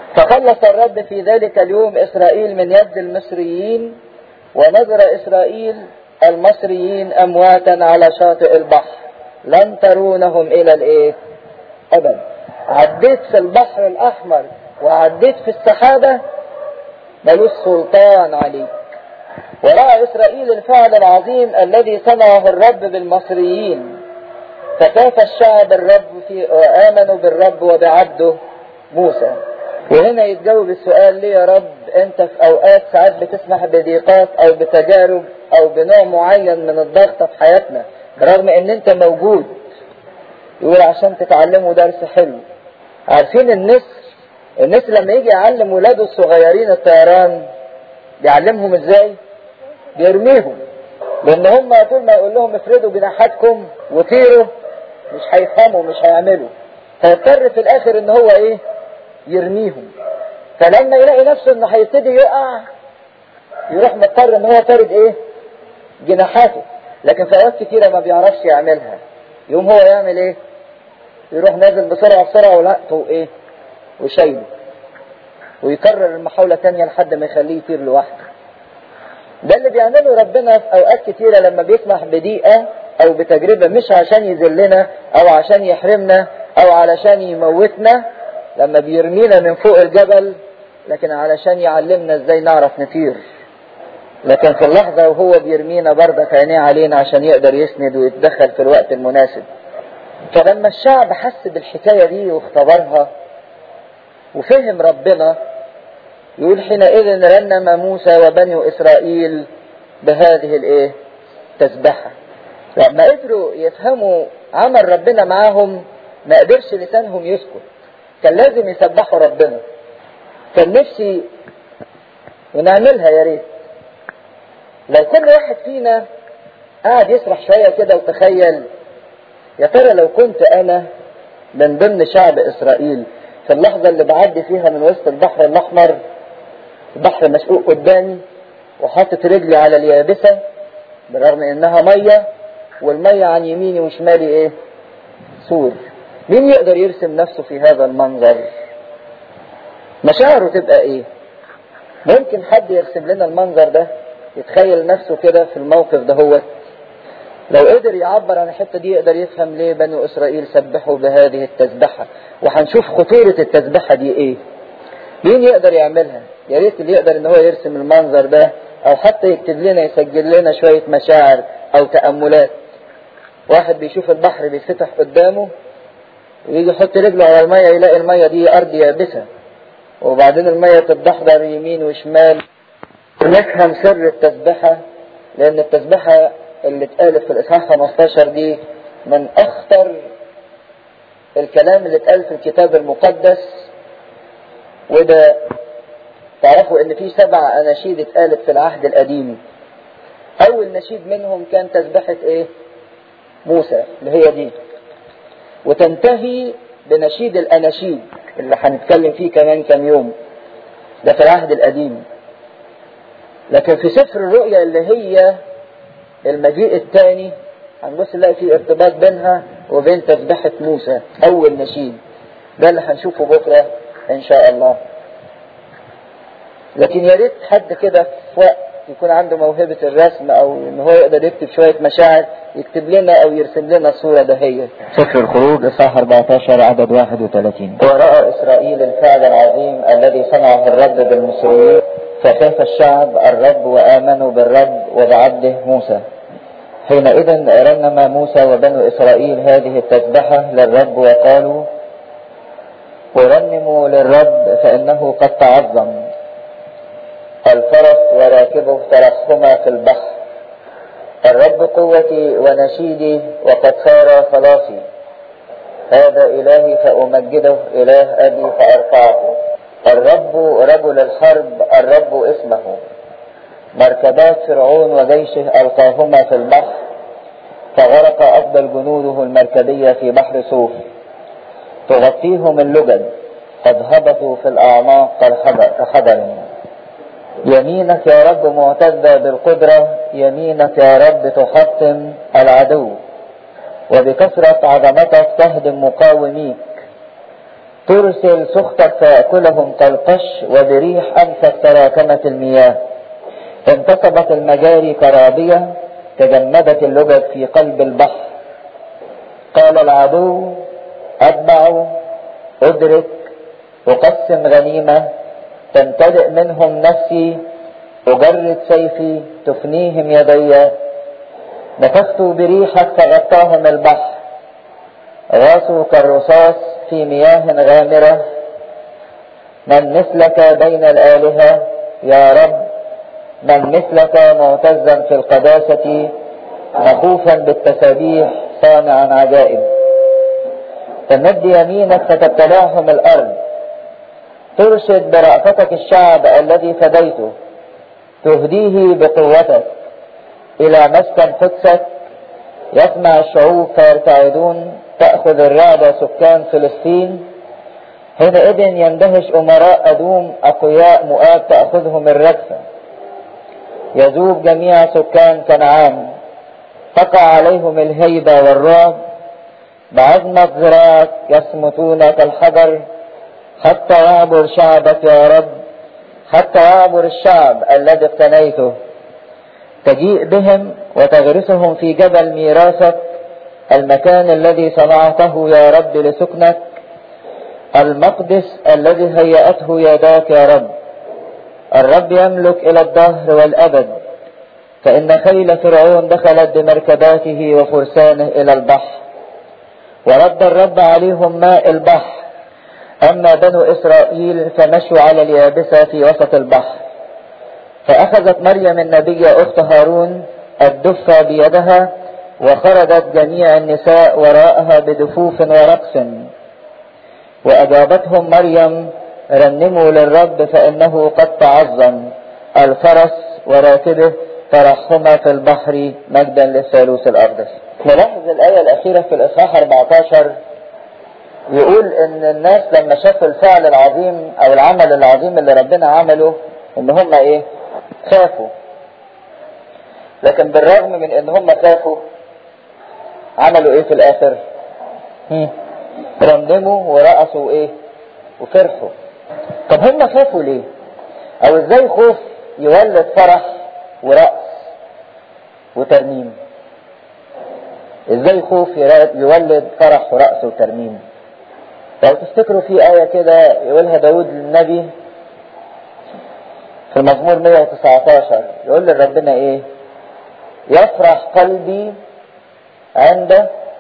فخلص الرب في ذلك اليوم إسرائيل من يد المصريين ونظر إسرائيل المصريين أمواتا على شاطئ البحر لن ترونهم إلى الإيه؟ أبدا عديت في البحر الأحمر وعديت في السحابة ملوش سلطان عليك ورأى إسرائيل الفعل العظيم الذي صنعه الرب بالمصريين فكاف الشعب الرب في وآمنوا بالرب وبعبده موسى وهنا يتجاوب السؤال ليه يا رب انت في اوقات ساعات بتسمح بضيقات او بتجارب او بنوع معين من الضغط في حياتنا برغم ان انت موجود يقول عشان تتعلموا درس حلو عارفين النسر النسر لما يجي يعلم ولاده الصغيرين الطيران بيعلمهم ازاي بيرميهم لان هم طول ما يقول لهم افردوا جناحاتكم وطيروا مش هيفهموا مش هيعملوا فيضطر في الاخر ان هو ايه يرميهم فلما يلاقي نفسه انه هيبتدي يقع يروح مضطر ان هو فارد ايه جناحاته لكن في اوقات كتيره ما بيعرفش يعملها يوم هو يعمل ايه يروح نازل بسرعه بسرعه ولقطه ايه وشايله ويكرر المحاوله تانية لحد ما يخليه يطير لوحده ده اللي بيعمله ربنا في اوقات كتيره لما بيسمح بضيقه او بتجربه مش عشان يذلنا او عشان يحرمنا او علشان يموتنا لما بيرمينا من فوق الجبل لكن علشان يعلمنا ازاي نعرف نطير لكن في اللحظة وهو بيرمينا بردك عينيه علينا عشان يقدر يسند ويتدخل في الوقت المناسب فلما الشعب حس بالحكاية دي واختبرها وفهم ربنا يقول حينئذ رنم موسى وبني إسرائيل بهذه الايه تسبحة لما قدروا يفهموا عمل ربنا معاهم ما قدرش لسانهم يسكت كان لازم يسبحوا ربنا كان نفسي ونعملها يا ريت لو كل واحد فينا قاعد يسرح شوية كده وتخيل يا ترى لو كنت أنا من ضمن شعب إسرائيل في اللحظة اللي بعدي فيها من وسط البحر الأحمر البحر مشقوق قدامي وحاطط رجلي على اليابسة بالرغم إنها مية والمية عن يميني وشمالي إيه؟ سور مين يقدر يرسم نفسه في هذا المنظر مشاعره تبقى ايه ممكن حد يرسم لنا المنظر ده يتخيل نفسه كده في الموقف ده هو لو قدر يعبر عن الحته دي يقدر يفهم ليه بنو اسرائيل سبحوا بهذه التسبحه وهنشوف خطوره التسبحه دي ايه مين يقدر يعملها يا ريت اللي يقدر ان هو يرسم المنظر ده او حتى يكتب لنا يسجل لنا شويه مشاعر او تاملات واحد بيشوف البحر بيتفتح قدامه ويجي يحط رجله على المية يلاقي المية دي أرض يابسة وبعدين المية تتدحضر يمين وشمال ونفهم سر التسبحة لأن التسبحة اللي اتقالت في الإصحاح 15 دي من أخطر الكلام اللي اتقال في الكتاب المقدس وده تعرفوا ان في سبع اناشيد اتقالت في العهد القديم اول نشيد منهم كان تسبحة ايه موسى اللي هي دي وتنتهي بنشيد الاناشيد اللي هنتكلم فيه كمان كام يوم ده في العهد القديم لكن في سفر الرؤيا اللي هي المجيء الثاني هنبص نلاقي في ارتباط بينها وبين تسبحة موسى أول نشيد ده اللي هنشوفه بكرة إن شاء الله لكن يا ريت حد كده في وقت يكون عنده موهبة الرسم أو إن هو يقدر يكتب شوية مشاعر يكتب لنا أو يرسم لنا الصورة دهية. سفر الخروج إصحاح 14 عدد 31 ورأى إسرائيل الفعل العظيم الذي صنعه الرب بالمصريين فخاف الشعب الرب وآمنوا بالرب وبعبده موسى. حينئذ رنم موسى وبنو إسرائيل هذه التسبحة للرب وقالوا ورنموا للرب فإنه قد تعظم الفرس وراكبه ترحما في البحر الرب قوتي ونشيدي وقد صار خلاصي هذا إلهي فأمجده إله أبي فأرفعه الرب رجل الحرب الرب اسمه مركبات فرعون وجيشه ألقاهما في البحر فغرق أفضل جنوده المركبية في بحر صوف تغطيهم اللجج قد هبطوا في الأعماق كحجر يمينك يا رب معتزة بالقدرة يمينك يا رب تحطم العدو وبكثرة عظمتك تهدم مقاوميك ترسل سخطك فيأكلهم كالقش وبريح أنفك تراكمت المياه انتصبت المجاري كرابية تجمدت اللجج في قلب البحر قال العدو أتبع أدرك أقسم غنيمة تمتلئ منهم نفسي أجرد سيفي تفنيهم يدي نفخت بريحك فغطاهم البحر غاصوا كالرصاص في مياه غامرة من مثلك بين الآلهة يا رب من مثلك معتزا في القداسة مخوفا بالتسابيح صانعا عجائب تمد يمينك فتبتلعهم الأرض ترشد برأفتك الشعب الذي فديته تهديه بقوتك إلى مسكن قدسك يسمع الشعوب فيرتعدون تأخذ الرعد سكان فلسطين حينئذ يندهش أمراء أدوم أقوياء مؤاب تأخذهم الرجفة يذوب جميع سكان كنعان تقع عليهم الهيبة والرعب بعظمة ذراعك يصمتون كالحجر حتى يعبر شعبك يا رب حتى يعبر الشعب الذي اقتنيته تجيء بهم وتغرسهم في جبل ميراثك المكان الذي صنعته يا رب لسكنك المقدس الذي هيأته يداك يا رب الرب يملك إلى الدهر والأبد فإن خيل فرعون دخلت بمركباته وفرسانه إلى البحر ورد الرب عليهم ماء البحر أما بنو إسرائيل فمشوا على اليابسة في وسط البحر فأخذت مريم النبية أخت هارون الدفة بيدها وخرجت جميع النساء وراءها بدفوف ورقص وأجابتهم مريم رنموا للرب فإنه قد تعظم الفرس وراكبه ترحما في البحر مجدا للثالوث الأقدس نلاحظ الآية الأخيرة في الإصحاح 14 يقول إن الناس لما شافوا الفعل العظيم أو العمل العظيم اللي ربنا عمله إن هم إيه؟ خافوا لكن بالرغم من إن هم خافوا عملوا إيه في الآخر؟ رنموا ورقصوا إيه؟ وفرحوا طب هم خافوا ليه؟ أو إزاي خوف يولد فرح ورقص وترنيم؟ ازاي خوف يولد فرح ورقص وترميم لو تفتكروا في آية كده يقولها داود للنبي في المزمور 119 يقول لربنا ايه يفرح قلبي عند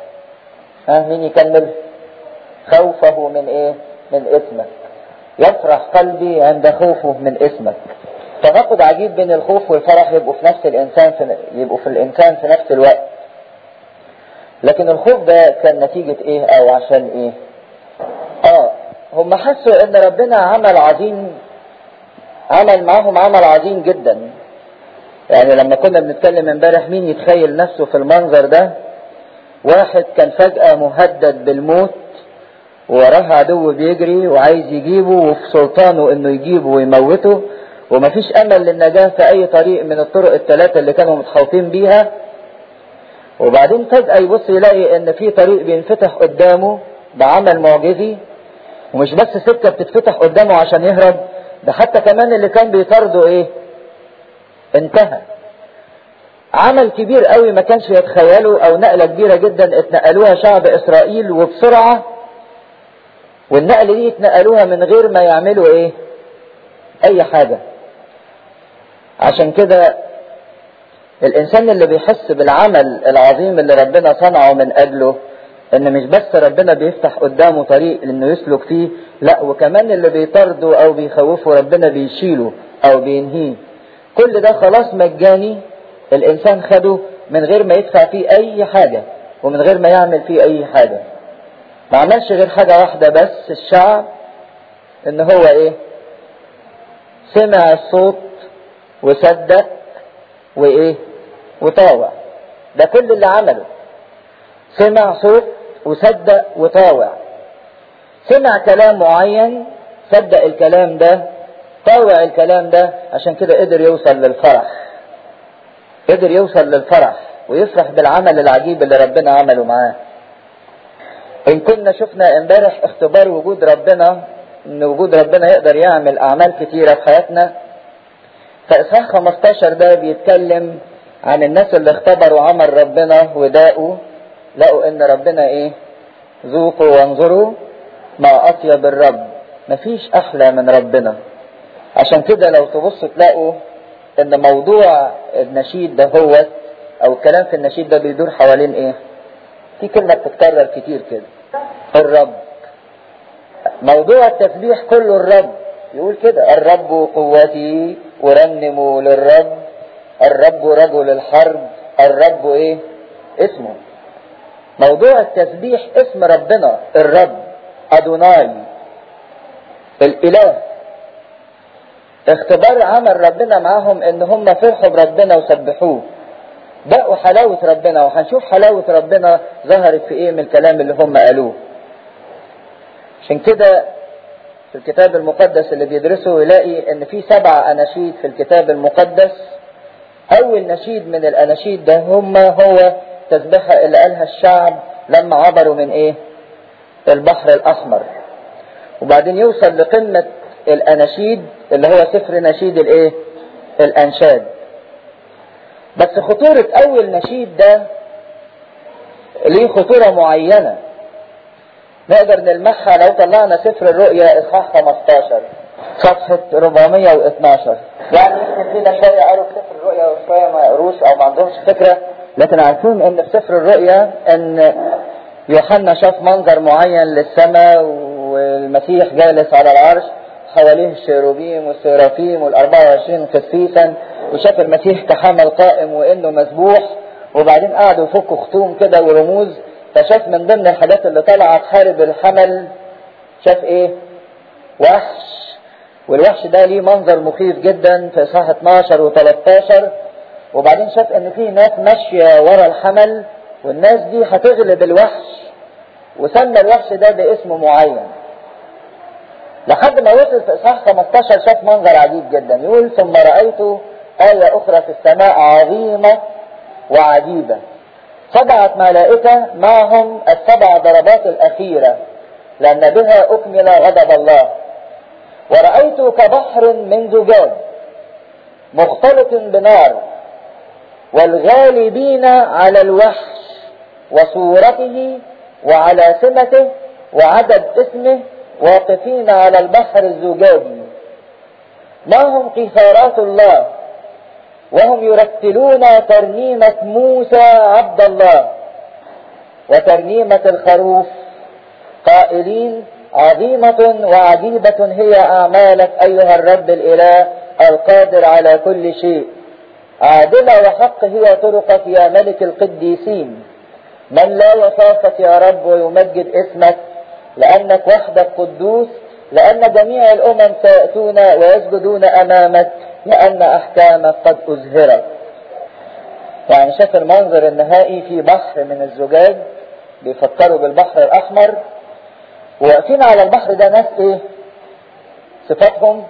ها مين يكمل خوفه من ايه من اسمك يفرح قلبي عند خوفه من اسمك تناقض عجيب بين الخوف والفرح يبقوا في نفس الانسان في يبقوا في الانسان في نفس الوقت لكن الخوف ده كان نتيجة ايه او عشان ايه اه هم حسوا ان ربنا عمل عظيم عمل معاهم عمل عظيم جدا يعني لما كنا بنتكلم امبارح مين يتخيل نفسه في المنظر ده واحد كان فجأة مهدد بالموت وراه عدو بيجري وعايز يجيبه وفي سلطانه انه يجيبه ويموته ومفيش امل للنجاة في اي طريق من الطرق الثلاثة اللي كانوا متخوفين بيها وبعدين فجأة يبص يلاقي ان في طريق بينفتح قدامه بعمل معجزي ومش بس سكة بتتفتح قدامه عشان يهرب ده حتى كمان اللي كان بيطارده ايه انتهى عمل كبير قوي ما كانش يتخيله او نقلة كبيرة جدا اتنقلوها شعب اسرائيل وبسرعة والنقلة دي اتنقلوها من غير ما يعملوا ايه اي حاجة عشان كده الانسان اللي بيحس بالعمل العظيم اللي ربنا صنعه من اجله ان مش بس ربنا بيفتح قدامه طريق انه يسلك فيه لا وكمان اللي بيطرده او بيخوفه ربنا بيشيله او بينهيه كل ده خلاص مجاني الانسان خده من غير ما يدفع فيه اي حاجة ومن غير ما يعمل فيه اي حاجة ما عملش غير حاجة واحدة بس الشعب ان هو ايه سمع الصوت وصدق وايه وطاوع ده كل اللي عمله سمع صوت وصدق وطاوع سمع كلام معين صدق الكلام ده طاوع الكلام ده عشان كده قدر يوصل للفرح قدر يوصل للفرح ويفرح بالعمل العجيب اللي ربنا عمله معاه إن كنا شفنا امبارح اختبار وجود ربنا إن وجود ربنا يقدر يعمل أعمال كتيرة في حياتنا فإصحاح 15 ده بيتكلم عن الناس اللي اختبروا عمل ربنا وداقوا لقوا إن ربنا إيه؟ ذوقوا وانظروا ما أطيب الرب مفيش أحلى من ربنا عشان كده لو تبصوا تلاقوا إن موضوع النشيد ده هو أو الكلام في النشيد ده بيدور حوالين إيه؟ في كلمة بتتكرر كتير كده الرب موضوع التسبيح كله الرب يقول كده الرب قوتي ورنموا للرب الرب رجل الحرب الرب ايه اسمه موضوع التسبيح اسم ربنا الرب ادوناي الاله اختبار عمل ربنا معاهم ان هم فرحوا بربنا وسبحوه دقوا حلاوة ربنا وهنشوف حلاوة ربنا ظهرت في ايه من الكلام اللي هم قالوه عشان كده في الكتاب المقدس اللي بيدرسه يلاقي ان في سبع اناشيد في الكتاب المقدس اول نشيد من الاناشيد ده هم هو تسبحة اللي قالها الشعب لما عبروا من ايه البحر الاحمر وبعدين يوصل لقمة الاناشيد اللي هو سفر نشيد الايه الانشاد بس خطورة اول نشيد ده ليه خطورة معينة نقدر نلمحها لو طلعنا سفر الرؤيا اصحاح 15 صفحة 412 يعني يمكن فينا شوية قالوا في سفر الرؤيا وشوية ما يقروش او ما عندهمش فكرة لكن عارفين ان في سفر الرؤيا ان يوحنا شاف منظر معين للسماء والمسيح جالس على العرش حواليه الشيروبيم والسيرافيم وال24 قسيسا وشاف المسيح كحمل قائم وانه مسبوح وبعدين قعدوا يفكوا ختوم كده ورموز فشاف من ضمن الحاجات اللي طالعه تحارب الحمل شاف ايه؟ وحش والوحش ده ليه منظر مخيف جدا في اصحاح 12 و13 وبعدين شاف ان في ناس ماشيه ورا الحمل والناس دي هتغلب الوحش وسمى الوحش ده باسم معين لحد ما وصل في اصحاح 15 شاف منظر عجيب جدا يقول ثم رايت آية أخرى في السماء عظيمة وعجيبة سبعة ملائكة معهم السبع ضربات الأخيرة لأن بها أكمل غضب الله ورأيت كبحر من زجاج مختلط بنار والغالبين على الوحش وصورته وعلى سمته وعدد اسمه واقفين على البحر الزجاجي ما هم قيثارات الله وهم يرتلون ترنيمة موسى عبد الله وترنيمة الخروف قائلين عظيمة وعجيبة هي أعمالك أيها الرب الإله القادر على كل شيء عادلة وحق هي طرقك يا ملك القديسين من لا يخافك يا رب ويمجد اسمك لأنك وحدك قدوس لأن جميع الأمم سيأتون ويسجدون أمامك لأن أحكامك قد أزهرت يعني شاف المنظر النهائي في بحر من الزجاج بيفكروا بالبحر الأحمر واقفين على البحر ده ناس إيه؟ صفاتهم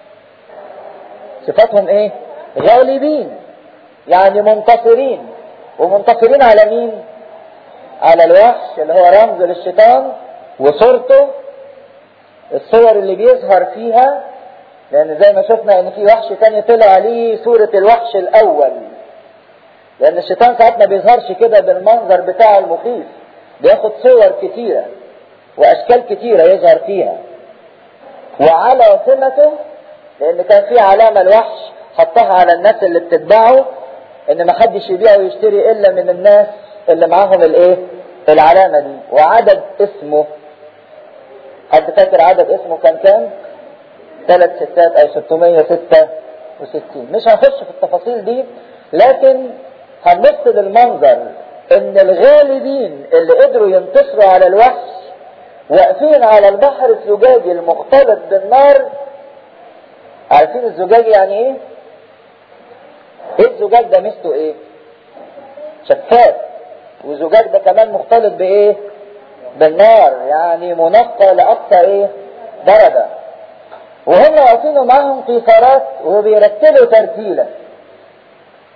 صفاتهم إيه؟ غالبين يعني منتصرين ومنتصرين على مين؟ على الوحش اللي هو رمز للشيطان وصورته الصور اللي بيظهر فيها لان زي ما شفنا ان في وحش تاني طلع عليه صورة الوحش الاول لان الشيطان ساعات ما بيظهرش كده بالمنظر بتاع المخيف بياخد صور كتيرة واشكال كتيرة يظهر فيها وعلى سمته لان كان في علامة الوحش حطها على الناس اللي بتتبعه ان ما حدش يبيع ويشتري الا من الناس اللي معاهم الايه العلامة دي وعدد اسمه حد فاكر عدد اسمه كان كام ثلاث ستات او 666 مش هنخش في التفاصيل دي لكن هنبص للمنظر ان الغالبين اللي قدروا ينتصروا على الوحش واقفين على البحر الزجاجي المختلط بالنار عارفين الزجاج يعني ايه ايه الزجاج ده ميزته ايه شفاف والزجاج ده كمان مختلط بايه بالنار يعني منقى لاقصى ايه درجه وهم واقفين معاهم قيثارات وبيرتلوا ترتيلا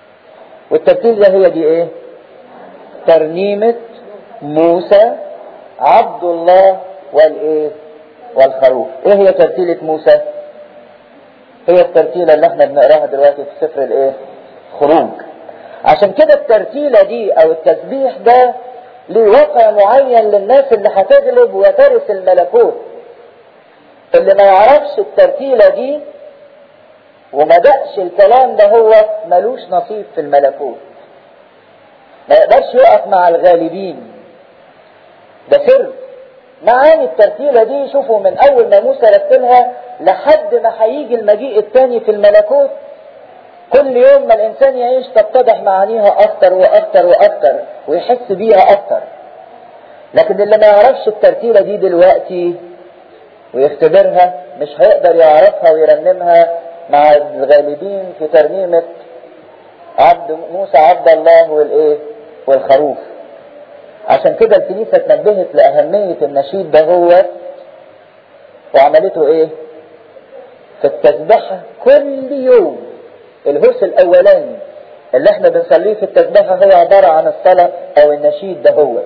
والترتيل ده هي دي ايه ترنيمة موسى عبد الله والايه والخروف ايه هي ترتيلة موسى هي الترتيلة اللي احنا بنقراها دلوقتي في سفر الايه خروج عشان كده الترتيلة دي او التسبيح ده ليه وقع معين للناس اللي هتغلب وترث الملكوت اللي ما يعرفش الترتيلة دي وما دقش الكلام ده هو ملوش نصيب في الملكوت ما يقدرش يقف مع الغالبين ده سر معاني الترتيلة دي شوفوا من أول ما موسى رتلها لحد ما هيجي المجيء الثاني في الملكوت كل يوم ما الإنسان يعيش تتضح معانيها أكتر وأكتر وأكتر ويحس بيها أكتر لكن اللي ما يعرفش الترتيلة دي دلوقتي ويختبرها مش هيقدر يعرفها ويرنمها مع الغالبين في ترنيمة عبد موسى عبد الله والايه والخروف عشان كده الكنيسة تنبهت لأهمية النشيد ده هو وعملته ايه في التسبحة كل يوم الهوس الاولاني اللي احنا بنصليه في التسبحة هو عبارة عن الصلاة او النشيد ده هو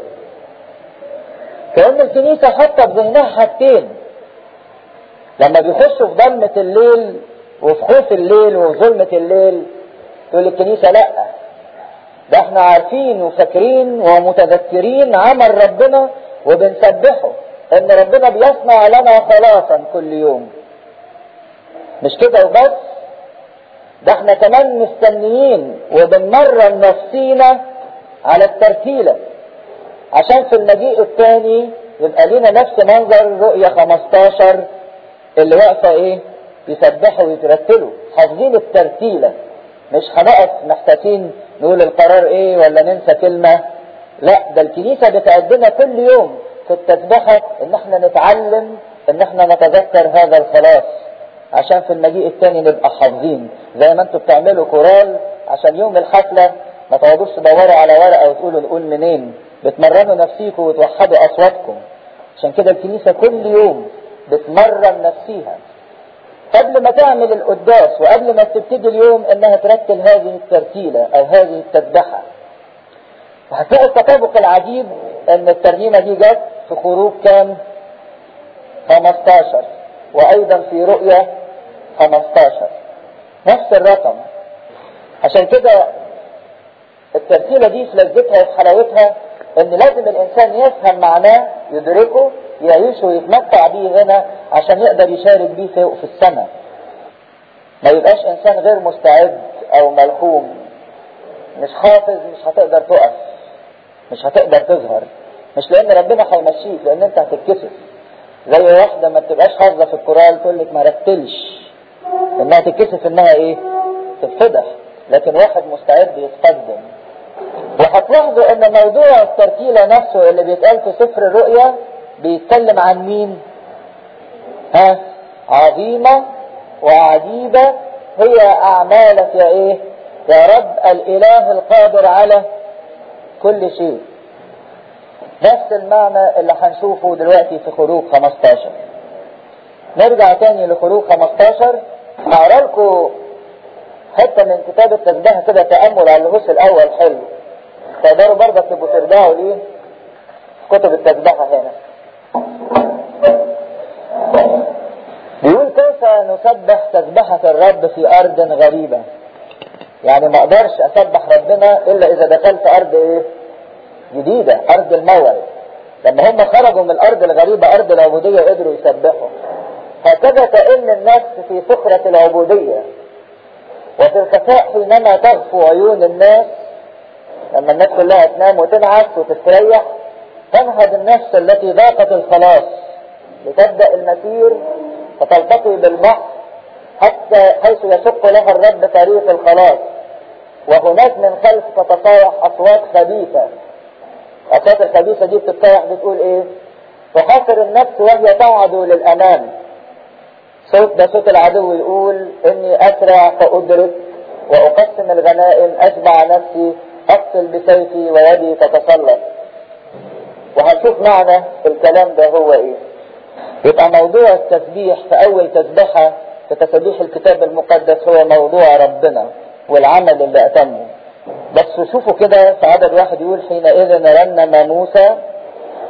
كأن الكنيسة حاطة في ذهنها حاجتين لما بيخشوا في ضلمة الليل وفي خوف الليل وفي ظلمة الليل تقول الكنيسة لا ده احنا عارفين وفاكرين ومتذكرين عمل ربنا وبنسبحه ان ربنا بيصنع لنا خلاصا كل يوم مش كده وبس ده احنا كمان مستنيين وبنمرن نفسينا على الترتيلة عشان في المجيء الثاني يبقى لينا نفس منظر رؤية 15 اللي واقفة ايه يسبحوا ويترتلوا حافظين الترتيلة مش هنقف محتاجين نقول القرار ايه ولا ننسى كلمة لا ده الكنيسة بتقدمنا كل يوم في التسبحة ان احنا نتعلم ان احنا نتذكر هذا الخلاص عشان في المجيء الثاني نبقى حافظين زي ما انتوا بتعملوا كورال عشان يوم الحفلة ما تقعدوش تدوروا على ورقة وتقولوا نقول منين بتمرنوا نفسيكم وتوحدوا اصواتكم عشان كده الكنيسة كل يوم بتمرن نفسيها قبل ما تعمل القداس وقبل ما تبتدي اليوم انها ترتل هذه الترتيلة او هذه التسبحة وهتلاقي التطابق العجيب ان الترنيمة دي جت في خروج كام 15 وايضا في رؤية 15 نفس الرقم عشان كده الترتيلة دي في لذتها وفي حلاوتها ان لازم الانسان يفهم معناه يدركه يعيش ويتمتع بيه هنا عشان يقدر يشارك بيه فوق في السماء ما يبقاش انسان غير مستعد او ملحوم مش حافظ مش هتقدر تقف مش هتقدر تظهر مش لان ربنا هيمشيك لان انت هتتكسف زي واحده ما بتبقاش حافظه في القران تقول لك ما رتلش انها تتكسف انها ايه تتفضح لكن واحد مستعد يتقدم وهتلاحظوا ان موضوع الترتيلة نفسه اللي بيتقال في سفر الرؤيا بيتكلم عن مين ها عظيمة وعجيبة هي اعمالك يا ايه يا رب الاله القادر على كل شيء نفس المعنى اللي هنشوفه دلوقتي في خروج 15 نرجع تاني لخروج 15 هقرا لكم حته من كتاب التسبيح كده تامل على الهوس الاول حلو تقدروا برضه تبقوا ترجعوا ليه كتب التسبيحه هنا بيقول كيف نسبح تسبحة الرب في أرض غريبة يعني ما أقدرش أسبح ربنا إلا إذا دخلت أرض إيه جديدة أرض الموعد لما هم خرجوا من الأرض الغريبة أرض العبودية قدروا يسبحوا هكذا تئن النفس في صخرة العبودية وفي الخفاء حينما تغفو عيون الناس لما الناس كلها تنام وتنعس وتستريح تنهض النفس التي ذاقت الخلاص لتبدأ المسير فتلتقي بالبحر حتى حيث يشق لها الرب طريق الخلاص وهناك من خلف تتصايح أصوات خبيثة الأصوات الخبيثة دي بتتصايح بتقول إيه؟ تحاصر النفس وهي تعد للأمام صوت ده صوت العدو يقول إني أسرع فأدرك وأقسم الغنائم أشبع نفسي أقتل بسيفي ويدي تتسلط وهنشوف معنى الكلام ده هو إيه يبقى موضوع التسبيح في أول تسبيحة في تسبيح الكتاب المقدس هو موضوع ربنا والعمل اللي أتمه بس شوفوا كده في عدد واحد يقول حينئذ رنم موسى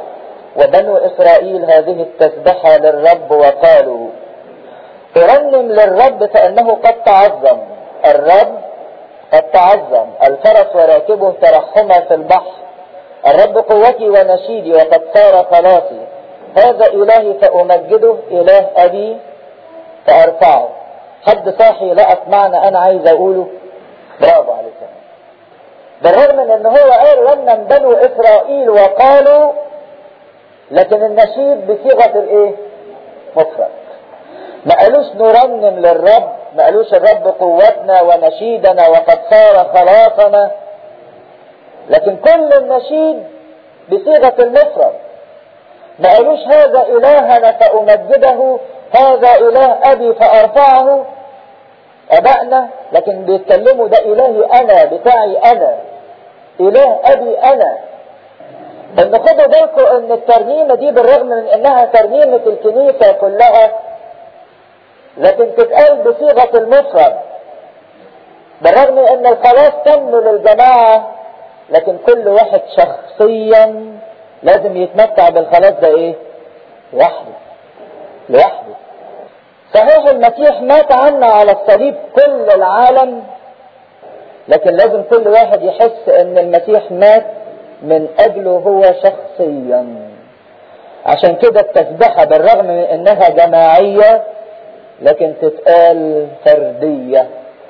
وبنو إسرائيل هذه التسبحة للرب وقالوا أرنم للرب فإنه قد تعظم الرب قد تعظم الفرس وراكبه ترحما في البحر الرب قوتي ونشيدي وقد صار خلاصي هذا إلهي فأمجده إله أبي فأرفعه حد صاحي لقط معنى أنا عايز أقوله برافو عليك بالرغم من ان هو قال رنم بنو اسرائيل وقالوا لكن النشيد بصيغه الايه مفرد ما قالوش نرنم للرب ما قالوش الرب قوتنا ونشيدنا وقد صار خلاصنا لكن كل النشيد بصيغه المفرد ما قالوش هذا الهنا فامجده هذا اله ابي فارفعه ابائنا لكن بيتكلموا ده الهي انا بتاعي انا اله ابي انا ان خدوا بالكم ان الترنيمه دي بالرغم من انها ترنيمه الكنيسه كلها لكن تتقال بصيغه المفرد بالرغم ان الخلاص تم للجماعه لكن كل واحد شخصيا لازم يتمتع بالخلاص ده ايه لوحده لوحده صحيح المسيح مات عنا على الصليب كل العالم لكن لازم كل واحد يحس ان المسيح مات من اجله هو شخصيا عشان كده التسبحة بالرغم من انها جماعية لكن تتقال فردية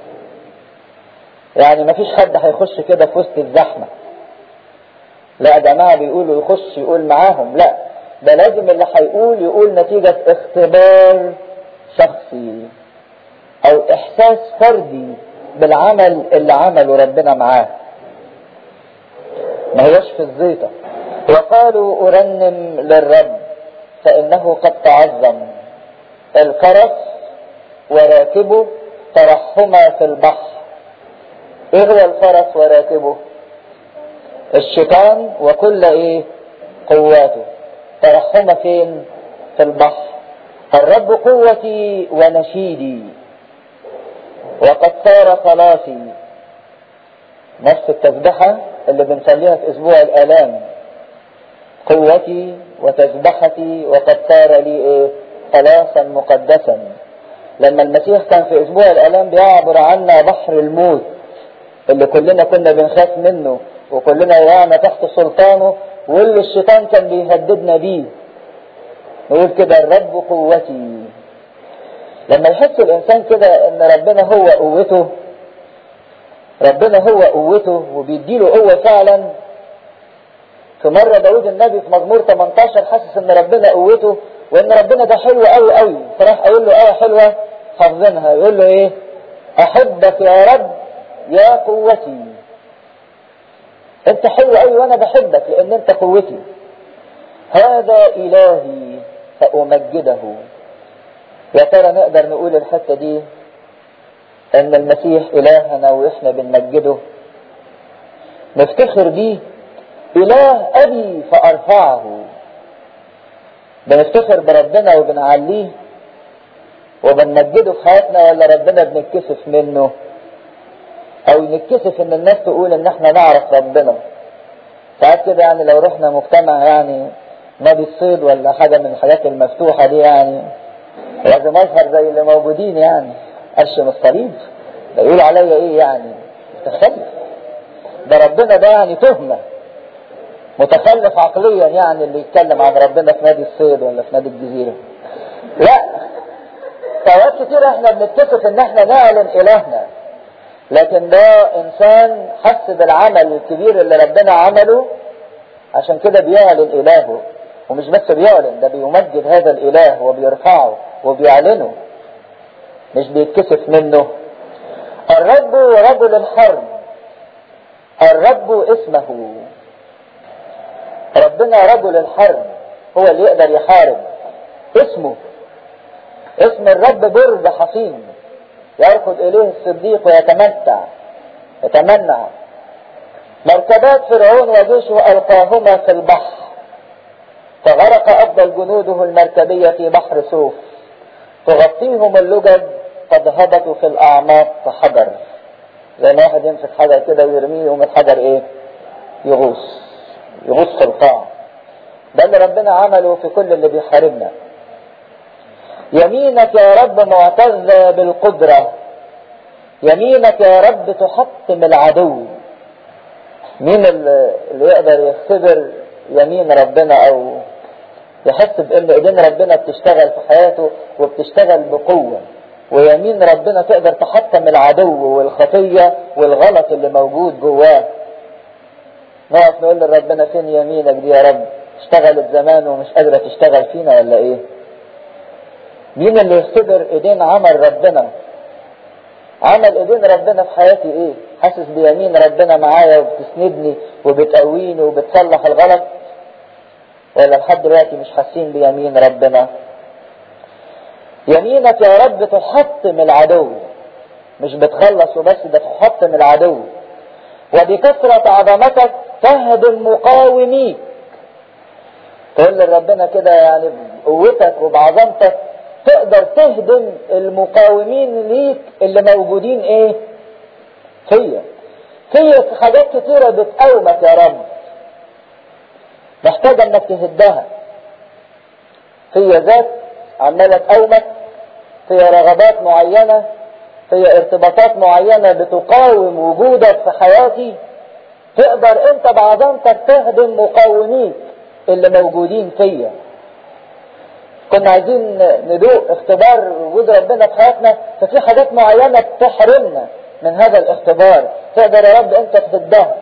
يعني مفيش حد هيخش كده في وسط الزحمة لا جماعة بيقولوا يخش يقول معاهم لا ده لازم اللي هيقول يقول نتيجة اختبار شخصي او احساس فردي بالعمل اللي عمله ربنا معاه ما هيش في الزيطة وقالوا أرنم للرب فإنه قد تعظم الفرس وراكبه ترحما في البحر ايه هو الفرس وراكبه الشيطان وكل ايه قواته ترحما فين في البحر الرب قوتي ونشيدي وقد صار خلاصي نفس التسبحة اللي بنصليها في أسبوع الآلام قوتي وتسبحتي وقد صار لي إيه خلاصا مقدسا لما المسيح كان في أسبوع الآلام بيعبر عنا بحر الموت اللي كلنا كنا بنخاف منه وكلنا وقعنا تحت سلطانه واللي الشيطان كان بيهددنا بيه نقول كده الرب قوتي لما يحس الانسان كده ان ربنا هو قوته ربنا هو قوته وبيديله قوة فعلا في مرة داود النبي في مزمور 18 حاسس ان ربنا قوته وان ربنا ده حلو قوي قوي فراح قايل له ايه حلوة حافظينها يقول له ايه احبك يا رب يا قوتي انت حلو قوي وانا بحبك لان انت قوتي هذا الهي فامجده يا ترى نقدر نقول الحتة دي ان المسيح الهنا واحنا بنمجده نفتخر بيه اله ابي فارفعه بنفتخر بربنا وبنعليه وبنمجده في حياتنا ولا ربنا بنتكسف منه او نتكسف ان الناس تقول ان احنا نعرف ربنا ساعات كده يعني لو رحنا مجتمع يعني نادي الصيد ولا حاجة من الحاجات المفتوحة دي يعني لازم اظهر زي اللي موجودين يعني ارشم الصليب ده يقول عليا ايه يعني متخلف ده ربنا ده يعني تهمة متخلف عقليا يعني اللي يتكلم عن ربنا في نادي الصيد ولا في نادي الجزيرة لا ساعات كتير احنا بنتكسف ان احنا نعلن الهنا لكن ده انسان حس بالعمل الكبير اللي ربنا عمله عشان كده بيعلن الهه ومش بس بيعلن ده بيمجد هذا الاله وبيرفعه وبيعلنه مش بيتكسف منه الرب رجل الحرب الرب اسمه ربنا رجل الحرب هو اللي يقدر يحارب اسمه اسم الرب برج حصين يركض اليه الصديق ويتمتع يتمنع مركبات فرعون وجيشه القاهما في البحر فغرق افضل جنوده المركبيه في بحر سوف تغطيهم اللجج قد هبطوا في الاعماق كحجر زي ما واحد يمسك حجر كده ويرميه يقوم الحجر ايه يغوص يغوص في القاع ده اللي ربنا عمله في كل اللي بيحاربنا يمينك يا رب معتزة بالقدرة يمينك يا رب تحطم العدو مين اللي يقدر يختبر يمين ربنا او يحس بان ايدين ربنا بتشتغل في حياته وبتشتغل بقوة ويمين ربنا تقدر تحطم العدو والخطية والغلط اللي موجود جواه نقف نقول لربنا فين يمينك دي يا رب اشتغلت زمان ومش قادرة تشتغل فينا ولا ايه مين اللي يختبر ايدين عمل ربنا عمل ايدين ربنا في حياتي ايه حاسس بيمين ربنا معايا وبتسندني وبتقويني وبتصلح الغلط ولا لحد دلوقتي مش حاسين بيمين ربنا يمينك يا رب تحطم العدو مش بتخلص وبس ده تحطم العدو وبكثرة عظمتك تهدم مقاوميك تقول لربنا كده يعني بقوتك وبعظمتك تقدر تهدم المقاومين ليك اللي موجودين ايه فيا فيا حاجات كتيرة بتقاومك يا رب محتاجة انك تهدها فيا ذات عمالة تقاومك فيا رغبات معينة فيا ارتباطات معينة بتقاوم وجودك في حياتي تقدر انت بعظمتك تهدم مقاوميك اللي موجودين فيا كنا عايزين ندوق اختبار وجود ربنا في حياتنا ففي حاجات معينة بتحرمنا من هذا الاختبار تقدر يا رب انت تهدها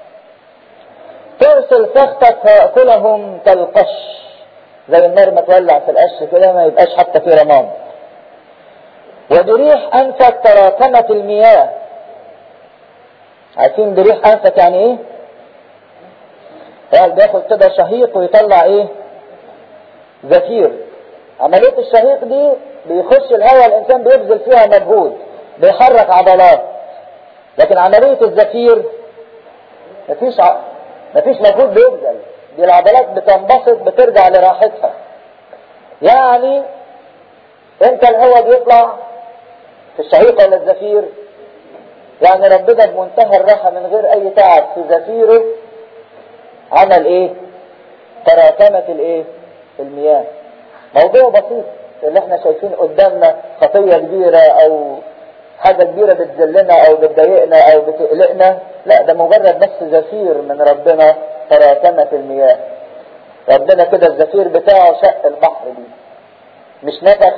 ترسل سختك فيأكلهم كالقش زي النار ما تولع في القش كده ما يبقاش حتى في رماد وبريح انفك تراكمت المياه عارفين بريح انفك يعني ايه؟ يعني بياخد كده شهيق ويطلع ايه؟ زفير عملية الشهيق دي بيخش الهواء الانسان بيبذل فيها مجهود بيحرك عضلات لكن عملية الزفير مفيش ع... مفيش مجهود بيبذل دي العضلات بتنبسط بترجع لراحتها يعني انت الهواء بيطلع في الشهيق ولا الزفير يعني ربنا بمنتهى الراحة من غير اي تعب في زفيره عمل ايه تراكمت الايه المياه موضوع بسيط اللي احنا شايفين قدامنا خطية كبيرة او حاجة كبيرة بتذلنا او بتضايقنا او بتقلقنا لا ده مجرد بس زفير من ربنا تراكمت المياه ربنا كده الزفير بتاعه شق البحر دي مش نفخ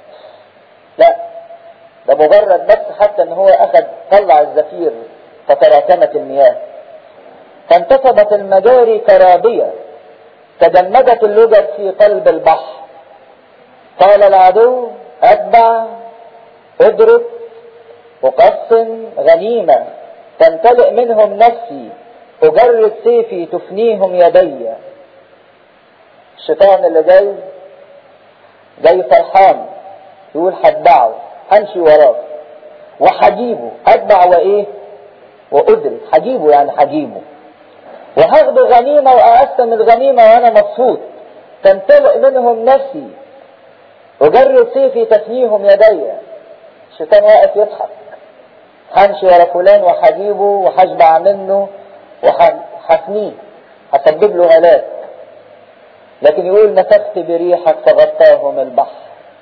لا ده مجرد بس حتى ان هو اخذ طلع الزفير فتراكمت المياه فانتصبت المجاري كرابية تجمدت اللجج في قلب البحر قال العدو اتبع ادرك اقسم غنيمة تمتلئ منهم نفسي اجرد سيفي تفنيهم يدي الشيطان اللي جاي جاي فرحان يقول هتبعه همشي وراه وهجيبه اتبع وايه وادرك هجيبه يعني هجيبه وهاخد غنيمه واقسم الغنيمه وانا مبسوط تمتلئ منهم نفسي وجرد سيفي تفنيهم يدي الشيطان واقف يضحك همشي ورا فلان وهجيبه وهشبع منه وهفنيه هسبب له هلاك لكن يقول نفخت بريحك فغطاهم البحر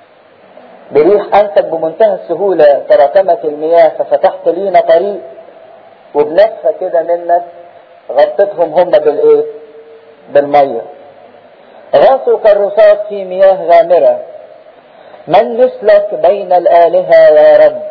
بريح انتك بمنتهى السهولة تراكمت المياه ففتحت لينا طريق وبنفخة كده منك غطيتهم هم بالايه بالمية غاصوا كالرصاص في مياه غامرة من مثلك بين الآلهة يا رب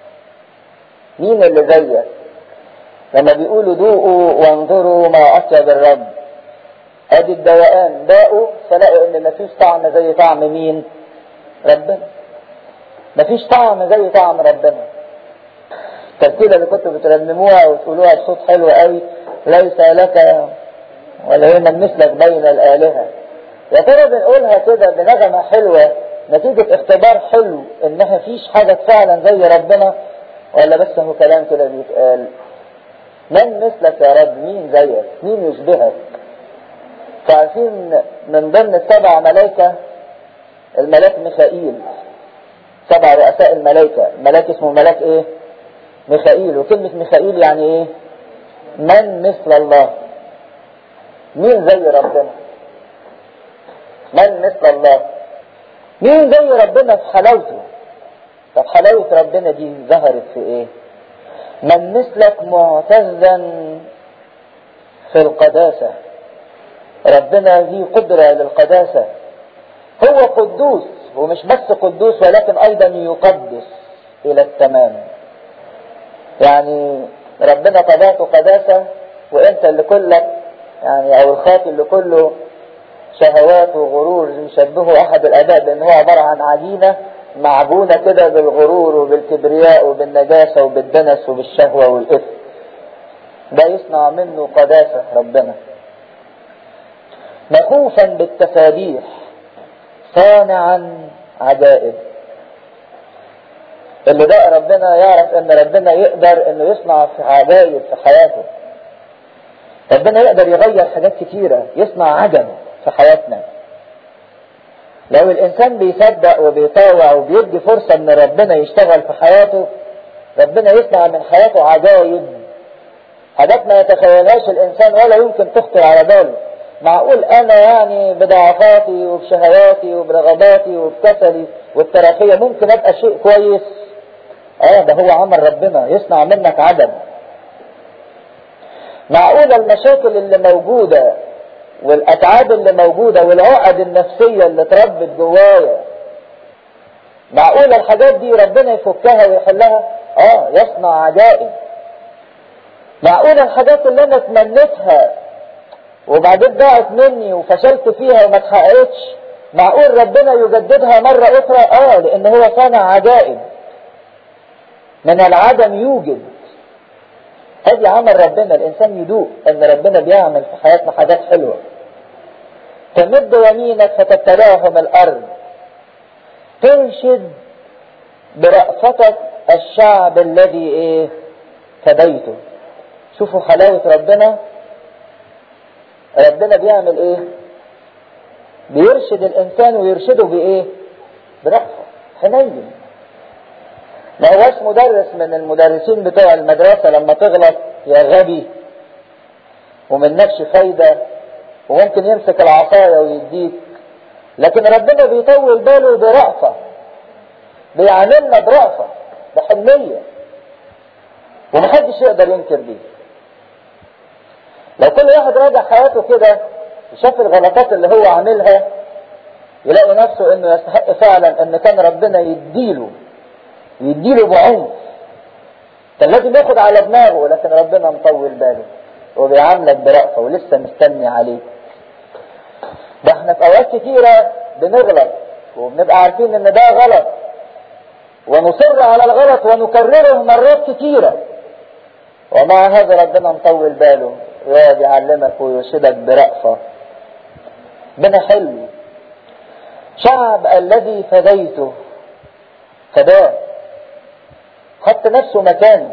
مين اللي زيك لما بيقولوا ذوقوا وانظروا ما أطيب الرب ادي الدوقان داقوا فلقوا ان مفيش طعم زي طعم مين ربنا مفيش طعم زي طعم ربنا الترتيبة اللي كنتوا بترنموها وتقولوها بصوت حلو قوي ليس لك ولا من مثلك بين الآلهة يا ترى بنقولها كده بنغمة حلوة نتيجة اختبار حلو ان مفيش حاجة فعلا زي ربنا ولا بس هو كلام كده بيتقال من مثلك يا رب مين زيك مين يشبهك فعارفين من ضمن السبع ملائكة الملاك ميخائيل سبع رؤساء الملائكة ملاك اسمه ملاك ايه ميخائيل وكلمة ميخائيل يعني ايه من مثل الله مين زي ربنا من مثل الله مين زي ربنا في حلاوته طب حلاوة ربنا دي ظهرت في ايه من مثلك معتزا في القداسة ربنا ذي قدرة للقداسة هو قدوس ومش بس قدوس ولكن ايضا يقدس الى التمام يعني ربنا طبيعته قداسة وانت اللي كلك يعني او الخاطئ اللي كله شهوات وغرور يشبهه احد الاباء بان هو عبارة عن عجينة معجونة كده بالغرور وبالكبرياء وبالنجاسة وبالدنس وبالشهوة والاثم ده يصنع منه قداسة ربنا مخوفا بالتسابيح صانعا عجائب اللي بقى ربنا يعرف ان ربنا يقدر انه يصنع في عجائب في حياته ربنا يقدر يغير حاجات كتيرة يصنع عجب في حياتنا لو الانسان بيصدق وبيطاوع وبيدي فرصة ان ربنا يشتغل في حياته ربنا يصنع من حياته عجائب حاجات ما يتخيلهاش الانسان ولا يمكن تخطر على باله معقول انا يعني بضعفاتي وبشهواتي وبرغباتي وبكسلي والتراخية ممكن ابقى شيء كويس اه ده هو عمل ربنا يصنع منك عدم معقول المشاكل اللي موجودة والاتعاب اللي موجودة والعقد النفسية اللي اتربت جوايا معقول الحاجات دي ربنا يفكها ويحلها اه يصنع عجائب معقول الحاجات اللي انا تمنيتها وبعدين ضاعت مني وفشلت فيها وما اتحققتش معقول ربنا يجددها مرة اخرى اه لان هو صنع عجائب من العدم يوجد ادي عمل ربنا الانسان يدوق ان ربنا بيعمل في حياتنا حاجات حلوة تمد يمينك فتبتلاهم الارض تنشد برأفتك الشعب الذي ايه فديته شوفوا حلاوة ربنا ربنا بيعمل ايه بيرشد الانسان ويرشده بايه برأفة حنين ما هواش مدرس من المدرسين بتوع المدرسة لما تغلط يا غبي ومنكش فايدة وممكن يمسك العصاية ويديك لكن ربنا بيطول باله برأفة بيعاملنا برأفة بحنية ومحدش يقدر ينكر دي لو كل واحد راجع حياته كده وشاف الغلطات اللي هو عاملها يلاقي نفسه انه يستحق فعلا ان كان ربنا يديله يديله بعنف كان لازم ياخد على دماغه لكن ربنا مطول باله وبيعاملك برأفة ولسه مستني عليك ده احنا في اوقات كتيرة بنغلط وبنبقى عارفين ان ده غلط ونصر على الغلط ونكرره مرات كتيرة ومع هذا ربنا مطول باله ويقعد يعلمك ويرشدك برأفة ربنا حلو شعب الذي فديته فداه حط نفسه مكانه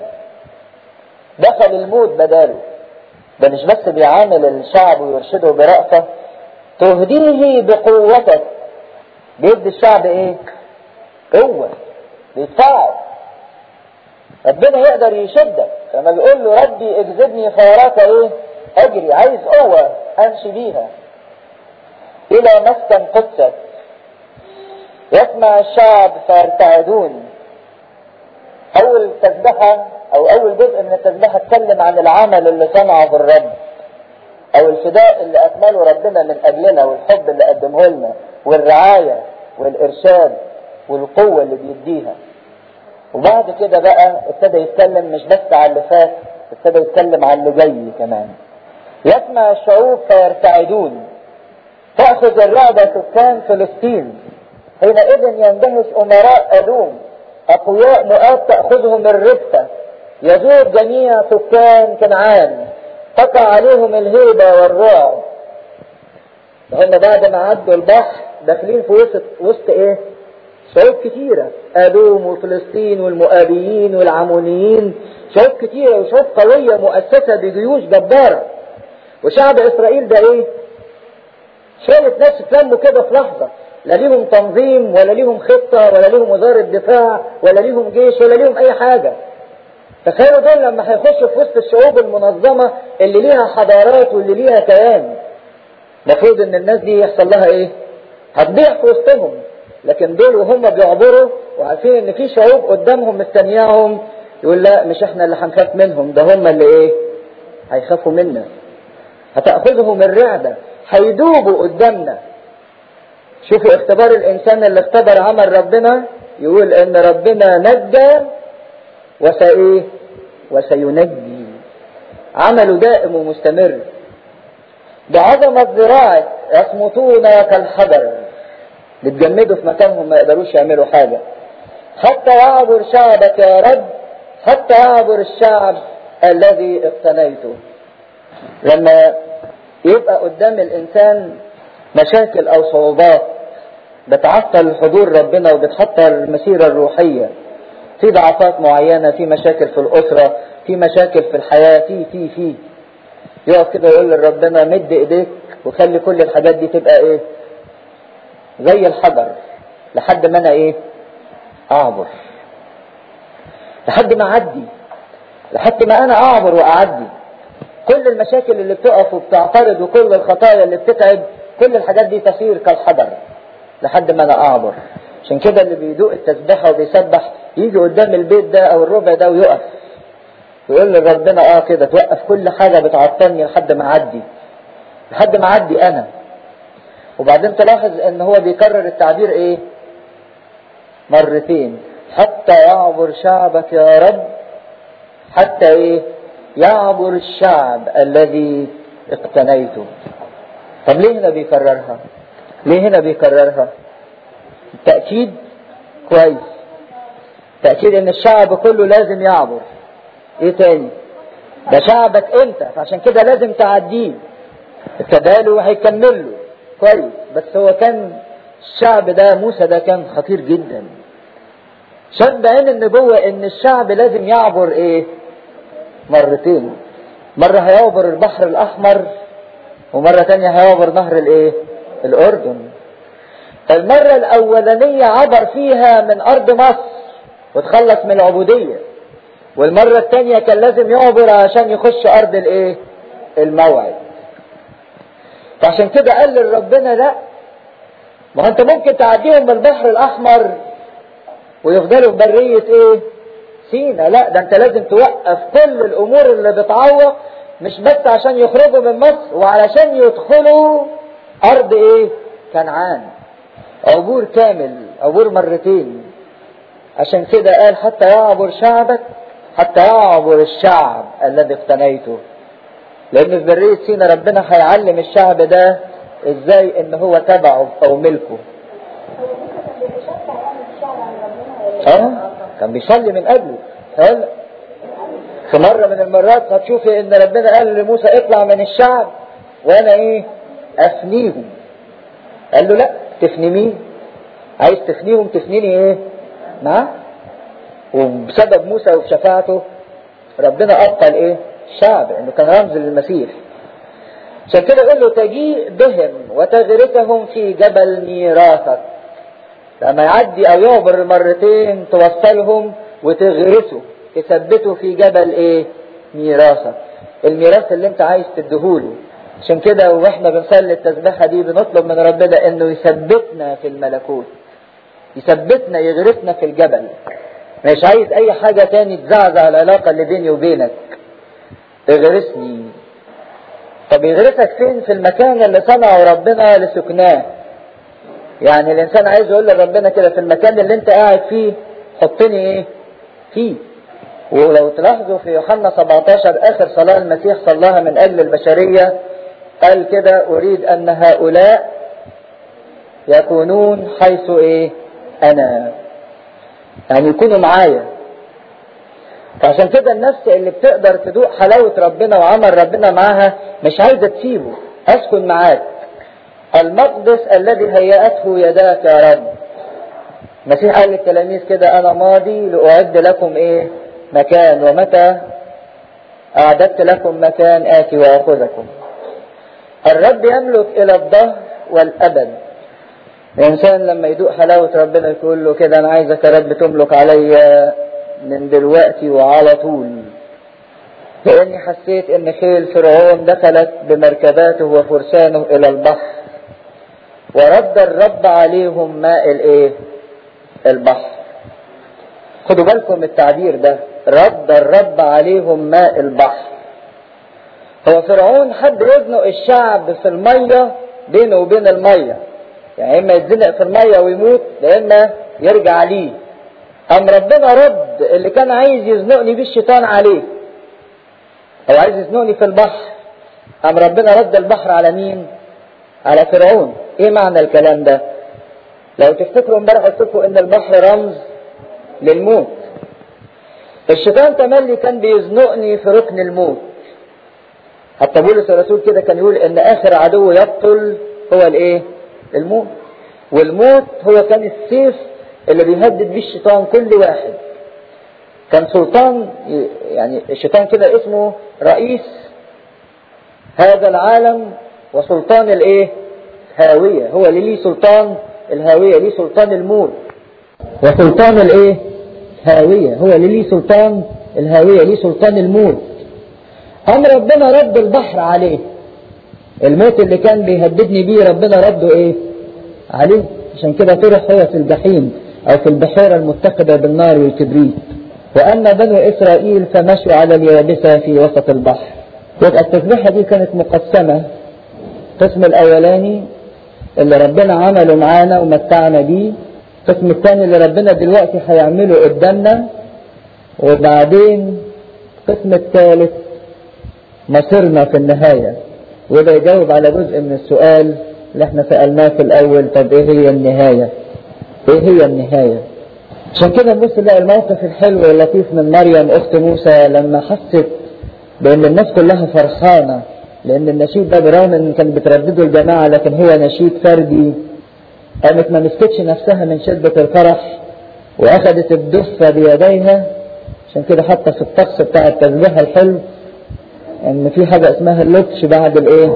دخل الموت بداله ده مش بس بيعامل الشعب ويرشده برأفة تهديه بقوتك بيدي الشعب ايه قوة بيدفعه ربنا يقدر يشدك لما بيقول له ربي اجذبني خيرات ايه اجري عايز قوة امشي بيها الى مسكن قدسك يسمع الشعب فيرتعدون اول تسبحة او اول جزء من التسبحة اتكلم عن العمل اللي صنعه الرب او الفداء اللي اكمله ربنا من اجلنا والحب اللي قدمه لنا والرعاية والارشاد والقوة اللي بيديها وبعد كده بقى ابتدى يتكلم مش بس على اللي فات ابتدى يتكلم على اللي جاي كمان يسمع الشعوب فيرتعدون تأخذ الرعبة سكان فلسطين حينئذ يندهش أمراء أدوم أقوياء مؤاب تأخذهم الربكة يزور جميع سكان كنعان تقع عليهم الهيبة والرعب هم بعد ما عدوا البحر داخلين في وسط وسط ايه؟ شعوب كتيرة أدوم وفلسطين والمؤابيين والعمونيين شعوب كتيرة وشعوب قوية مؤسسة بجيوش جبارة وشعب إسرائيل ده إيه؟ شوية ناس اتلموا كده في لحظة لا ليهم تنظيم ولا ليهم خطة ولا ليهم وزارة دفاع ولا ليهم جيش ولا ليهم أي حاجة تخيلوا دول لما هيخشوا في وسط الشعوب المنظمة اللي ليها حضارات واللي ليها كيان المفروض ان الناس دي يحصل لها ايه هتضيع في وسطهم لكن دول وهم بيعبروا وعارفين ان في شعوب قدامهم مستنياهم يقول لا مش احنا اللي هنخاف منهم ده هم اللي ايه هيخافوا منا هتاخذهم الرعده هيدوبوا قدامنا شوفوا اختبار الانسان اللي اختبر عمل ربنا يقول ان ربنا نجى وسايه وسينجي عمله دائم ومستمر بعظمة ذراعك يصمتون كالحجر بتجمدوا في مكانهم ما يقدروش يعملوا حاجة حتى يعبر شعبك يا رب حتى يعبر الشعب الذي اقتنيته لما يبقى قدام الانسان مشاكل او صعوبات بتعطل حضور ربنا وبتحطل المسيرة الروحية في ضعفات معينة في مشاكل في الأسرة في مشاكل في الحياة في في في يقف كده يقول لربنا مد ايديك وخلي كل الحاجات دي تبقى ايه زي الحجر لحد ما انا ايه اعبر لحد ما اعدي لحد ما انا اعبر واعدي كل المشاكل اللي بتقف وبتعترض وكل الخطايا اللي بتتعب كل الحاجات دي تصير كالحجر لحد ما انا اعبر عشان كده اللي بيدوق التسبيحه وبيسبح يجي قدام البيت ده او الربع ده ويقف ويقول لربنا اه كده توقف كل حاجه بتعطلني لحد ما اعدي لحد ما اعدي انا وبعدين تلاحظ ان هو بيكرر التعبير ايه مرتين حتى يعبر شعبك يا رب حتى ايه يعبر الشعب الذي اقتنيته طب ليه هنا بيكررها ليه هنا بيكررها تأكيد كويس تأكيد ان الشعب كله لازم يعبر ايه تاني ده شعبك انت فعشان كده لازم تعديه ابتداله وهيكمل له كويس بس هو كان الشعب ده موسى ده كان خطير جدا شاف بعين النبوة ان الشعب لازم يعبر ايه مرتين مرة هيعبر البحر الاحمر ومرة تانية هيعبر نهر الايه الاردن المرة الاولانية عبر فيها من ارض مصر وتخلص من العبودية والمرة التانية كان لازم يعبر عشان يخش ارض الايه الموعد فعشان كده قال لربنا لا ما انت ممكن تعديهم بالبحر الاحمر ويفضلوا في برية ايه سينا لا ده انت لازم توقف كل الامور اللي بتعوق مش بس عشان يخرجوا من مصر وعلشان يدخلوا ارض ايه كنعان عبور كامل عبور مرتين عشان كده قال حتى يعبر شعبك حتى يعبر الشعب الذي اقتنيته لان في برية سينا ربنا هيعلم الشعب ده ازاي ان هو تبعه او ملكه اه كان بيصلي من قبله هلا في مرة من المرات هتشوفي ان ربنا قال لموسى اطلع من الشعب وانا ايه افنيهم قال له لا تفني مين عايز تفنيهم تفنيني ايه معاه وبسبب موسى وشفاعته ربنا ابقى ايه الشعب انه كان رمز للمسيح عشان كده يقول له تجيء بهم وتغرسهم في جبل ميراثك لما يعدي او يعبر مرتين توصلهم وتغرسه تثبته في جبل ايه ميراثك الميراث اللي انت عايز تديهوله عشان كده واحنا بنصلي التسبيحه دي بنطلب من ربنا انه يثبتنا في الملكوت يثبتنا يغرسنا في الجبل مش عايز اي حاجة تاني تزعزع العلاقة اللي بيني وبينك اغرسني طب يغرسك فين في المكان اللي صنعه ربنا لسكناه يعني الانسان عايز يقول لربنا كده في المكان اللي انت قاعد فيه حطني ايه فيه ولو تلاحظوا في يوحنا 17 اخر صلاة المسيح صلاها من اجل البشرية قال كده اريد ان هؤلاء يكونون حيث ايه انا يعني يكونوا معايا فعشان كده النفس اللي بتقدر تدوق حلاوة ربنا وعمل ربنا معاها مش عايزة تسيبه اسكن معاك المقدس الذي هيأته يداك يا رب المسيح قال للتلاميذ كده انا ماضي لاعد لكم ايه مكان ومتى اعددت لكم مكان اتي واخذكم الرب يملك الى الظهر والابد الانسان لما يدوق حلاوة ربنا يقول له كده انا عايزك يا رب تملك عليا من دلوقتي وعلى طول لاني حسيت ان خيل فرعون دخلت بمركباته وفرسانه الى البحر ورد الرب عليهم ماء الايه البحر خدوا بالكم من التعبير ده رد الرب عليهم ماء البحر هو فرعون حب يزنق الشعب في الميه بينه وبين الميه يعني اما يتزنق في الميه ويموت يا اما يرجع ليه قام ربنا رد اللي كان عايز يزنقني بيه الشيطان عليه او عايز يزنقني في البحر قام ربنا رد البحر على مين على فرعون ايه معنى الكلام ده لو تفتكروا امبارح قلت لكم ان البحر رمز للموت الشيطان تملي كان بيزنقني في ركن الموت حتى بولس الرسول كده كان يقول ان اخر عدو يقتل هو الايه الموت والموت هو كان السيف اللي بيهدد بيه الشيطان كل واحد كان سلطان يعني الشيطان كده اسمه رئيس هذا العالم وسلطان الايه هاوية هو اللي ليه سلطان الهاوية ليه سلطان الموت وسلطان الايه هاوية هو اللي ليه سلطان الهاوية ليه سلطان الموت أم ربنا رد البحر عليه الموت اللي كان بيهددني بيه ربنا رده ايه عليه عشان كده طرح هو في الجحيم او في البحيرة المتقدة بالنار والكبريت واما بنو اسرائيل فمشوا على اليابسة في وسط البحر يبقى التسبيحة دي كانت مقسمة القسم الاولاني اللي ربنا عمله معانا ومتعنا بيه القسم الثاني اللي ربنا دلوقتي هيعمله قدامنا وبعدين القسم الثالث مصيرنا في النهاية وده يجاوب على جزء من السؤال اللي احنا سألناه في الأول طب ايه هي النهاية؟ ايه هي النهاية؟ عشان كده نبص نلاقي الموقف الحلو واللطيف من مريم أخت موسى لما حست بأن الناس كلها فرحانة لأن النشيد ده برغم إن كان بتردده الجماعة لكن هو نشيد فردي قامت ما مسكتش نفسها من شدة الفرح وأخذت الدفة بيديها عشان كده حتى في الطقس بتاع التسبيح الحلو ان في حاجة اسمها اللبش بعد الايه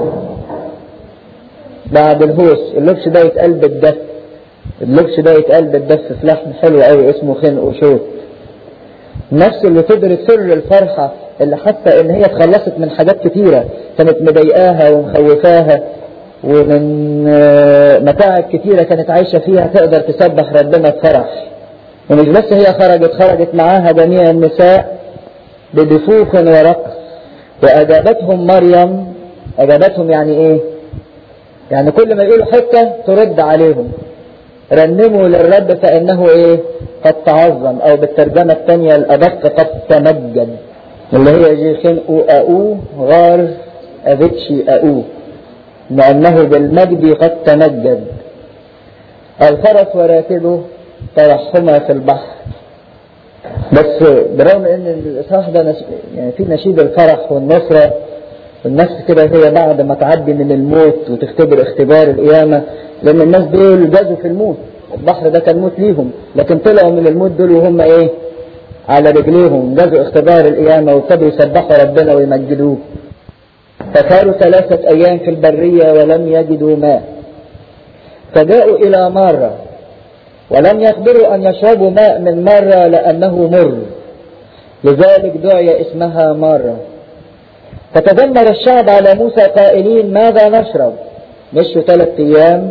بعد الهوس اللبش ده يتقال بالدف اللبش ده يتقال بالدف في لحم حلو قوي اسمه خنق وشوك نفس اللي تدرك سر الفرحة اللي حتى ان هي اتخلصت من حاجات كتيرة كانت مضايقاها ومخوفاها ومن متاعب كتيرة كانت عايشة فيها تقدر تسبح ربنا بفرح ومش بس هي خرجت خرجت معاها جميع النساء بدفوف ورقص وأجابتهم مريم أجابتهم يعني إيه؟ يعني كل ما يقولوا حتة ترد عليهم رنموا للرب فإنه إيه؟ قد تعظم أو بالترجمة الثانية الأدق قد تمجد اللي هي جيخين أو أو غار أفيتشي أو لأنه بالمجد قد تمجد الفرس وراكبه ترحما في البحر بس برغم ان الاصحاح ده نش... يعني في نشيد الفرح والنصرة النفس كده هي بعد ما تعدي من الموت وتختبر اختبار القيامة لان الناس دول جازوا في الموت البحر ده كان موت ليهم لكن طلعوا من الموت دول وهم ايه على رجليهم جازوا اختبار القيامة وابتدوا يسبحوا ربنا ويمجدوه فصاروا ثلاثة ايام في البرية ولم يجدوا ماء فجاءوا الى مرة ولم يقدروا أن يشربوا ماء من مرة لأنه مر لذلك دعي اسمها مرة فتذمر الشعب على موسى قائلين ماذا نشرب مشوا ثلاث أيام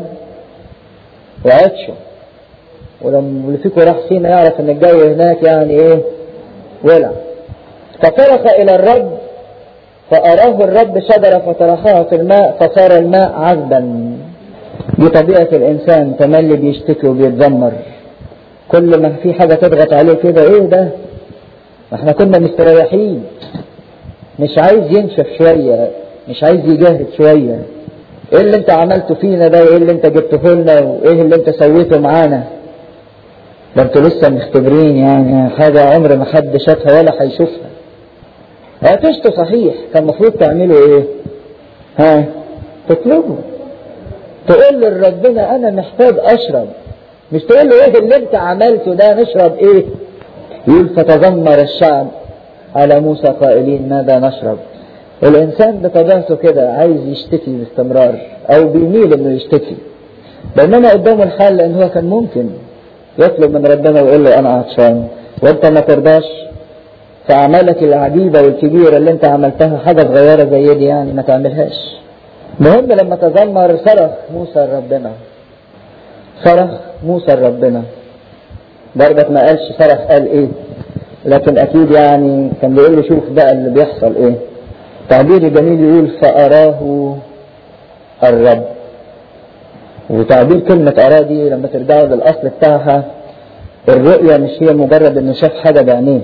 وعطشوا ولما اللي فيكم راح سينا يعرف ان الجو هناك يعني ايه ولع فصرخ الى الرب فاراه الرب شجره فطرحها في الماء فصار الماء عذبا دي طبيعة الإنسان تملي بيشتكي وبيتذمر كل ما في حاجة تضغط عليه كده إيه ده؟ ما إحنا كنا مستريحين مش عايز ينشف شوية مش عايز يجاهد شوية إيه اللي أنت عملته فينا ده وإيه اللي أنت جبته لنا وإيه اللي أنت سويته معانا ده أنتوا لسه مختبرين يعني حاجة عمر ما حد شافها ولا هيشوفها عطشتوا صحيح كان المفروض تعملوا إيه؟ ها؟ تطلبوا تقول لربنا انا محتاج اشرب مش تقول له ايه اللي انت عملته ده نشرب ايه يقول فتذمر الشعب على موسى قائلين ماذا نشرب الانسان بطبيعته كده عايز يشتكي باستمرار او بيميل انه يشتكي بينما قدامه الحل لان هو كان ممكن يطلب من ربنا ويقول له انا عطشان وانت ما ترضاش في اعمالك العجيبه والكبيره اللي انت عملتها حاجه صغيره زي دي يعني ما تعملهاش مهم لما تذمر صرخ موسى لربنا صرخ موسى لربنا برضك ما قالش صرخ قال ايه لكن اكيد يعني كان بيقول له شوف بقى اللي بيحصل ايه تعبير جميل يقول فأراه الرب وتعبير كلمة أراه دي لما ترجعوا للأصل بتاعها الرؤية مش هي مجرد إنه شاف حاجة بعينيه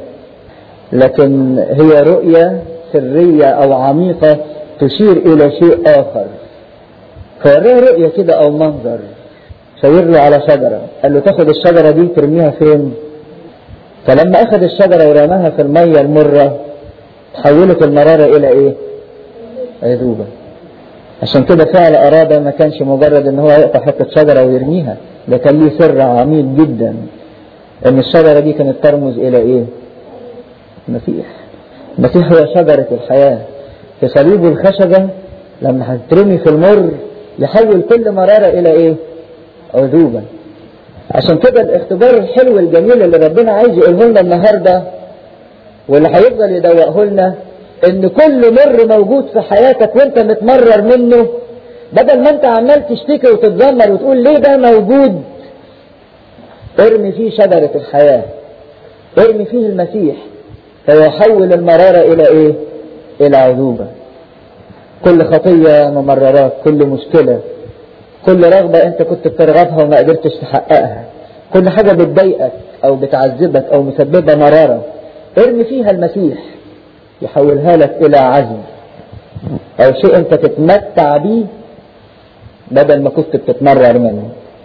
لكن هي رؤية سرية أو عميقة تشير إلى شيء آخر فوراه رؤية كده أو منظر شاور له على شجرة قال له تاخد الشجرة دي ترميها فين فلما أخذ الشجرة ورماها في المية المرة تحولت المرارة إلى إيه عذوبة عشان كده فعل أراد ما كانش مجرد إن هو يقطع حتة شجرة ويرميها ده كان ليه سر عميق جدا إن الشجرة دي كانت ترمز إلى إيه المسيح المسيح هو شجرة الحياة في صليب الخشبة لما هترمي في المر يحول كل مرارة إلى إيه عذوبة عشان كده الاختبار الحلو الجميل اللي ربنا عايز يقوله لنا النهارده واللي هيفضل يدوقه لنا ان كل مر موجود في حياتك وانت متمرر منه بدل ما انت عمال تشتكي وتتذمر وتقول ليه ده موجود ارمي فيه شجرة الحياة ارمي فيه المسيح فيحول المرارة الى ايه الى عذوبة كل خطية ممررات كل مشكلة كل رغبة انت كنت بترغبها وما قدرتش تحققها كل حاجة بتضايقك او بتعذبك او مسببة مرارة ارمي فيها المسيح يحولها لك الى عزم او شيء انت تتمتع بيه بدل ما كنت بتتمرر منه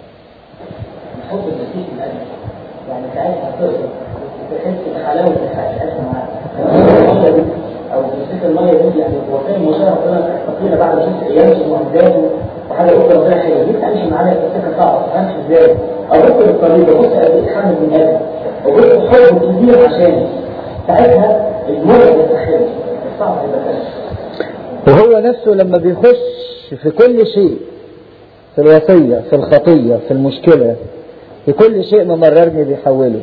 حب المسيح من قلبك يعني ساعتها تقدر تحس بحلاوه الحياه معاك او تمسك الميه دي يعني هو كان مشاهد ربنا تقينا بعد ست ايام وحداته وحاجه اخرى ربنا حلوه ليه تعيش معانا تفتكر صعب ما تفهمش ازاي ابص للطريقه بص قد ايه حامل من قلبي وبص حب كبير عشاني ساعتها المرء يستحيل صعب يبقى وهو نفسه لما بيخش في كل شيء في الوصية في الخطية في المشكلة في كل شيء ممررني بيحوله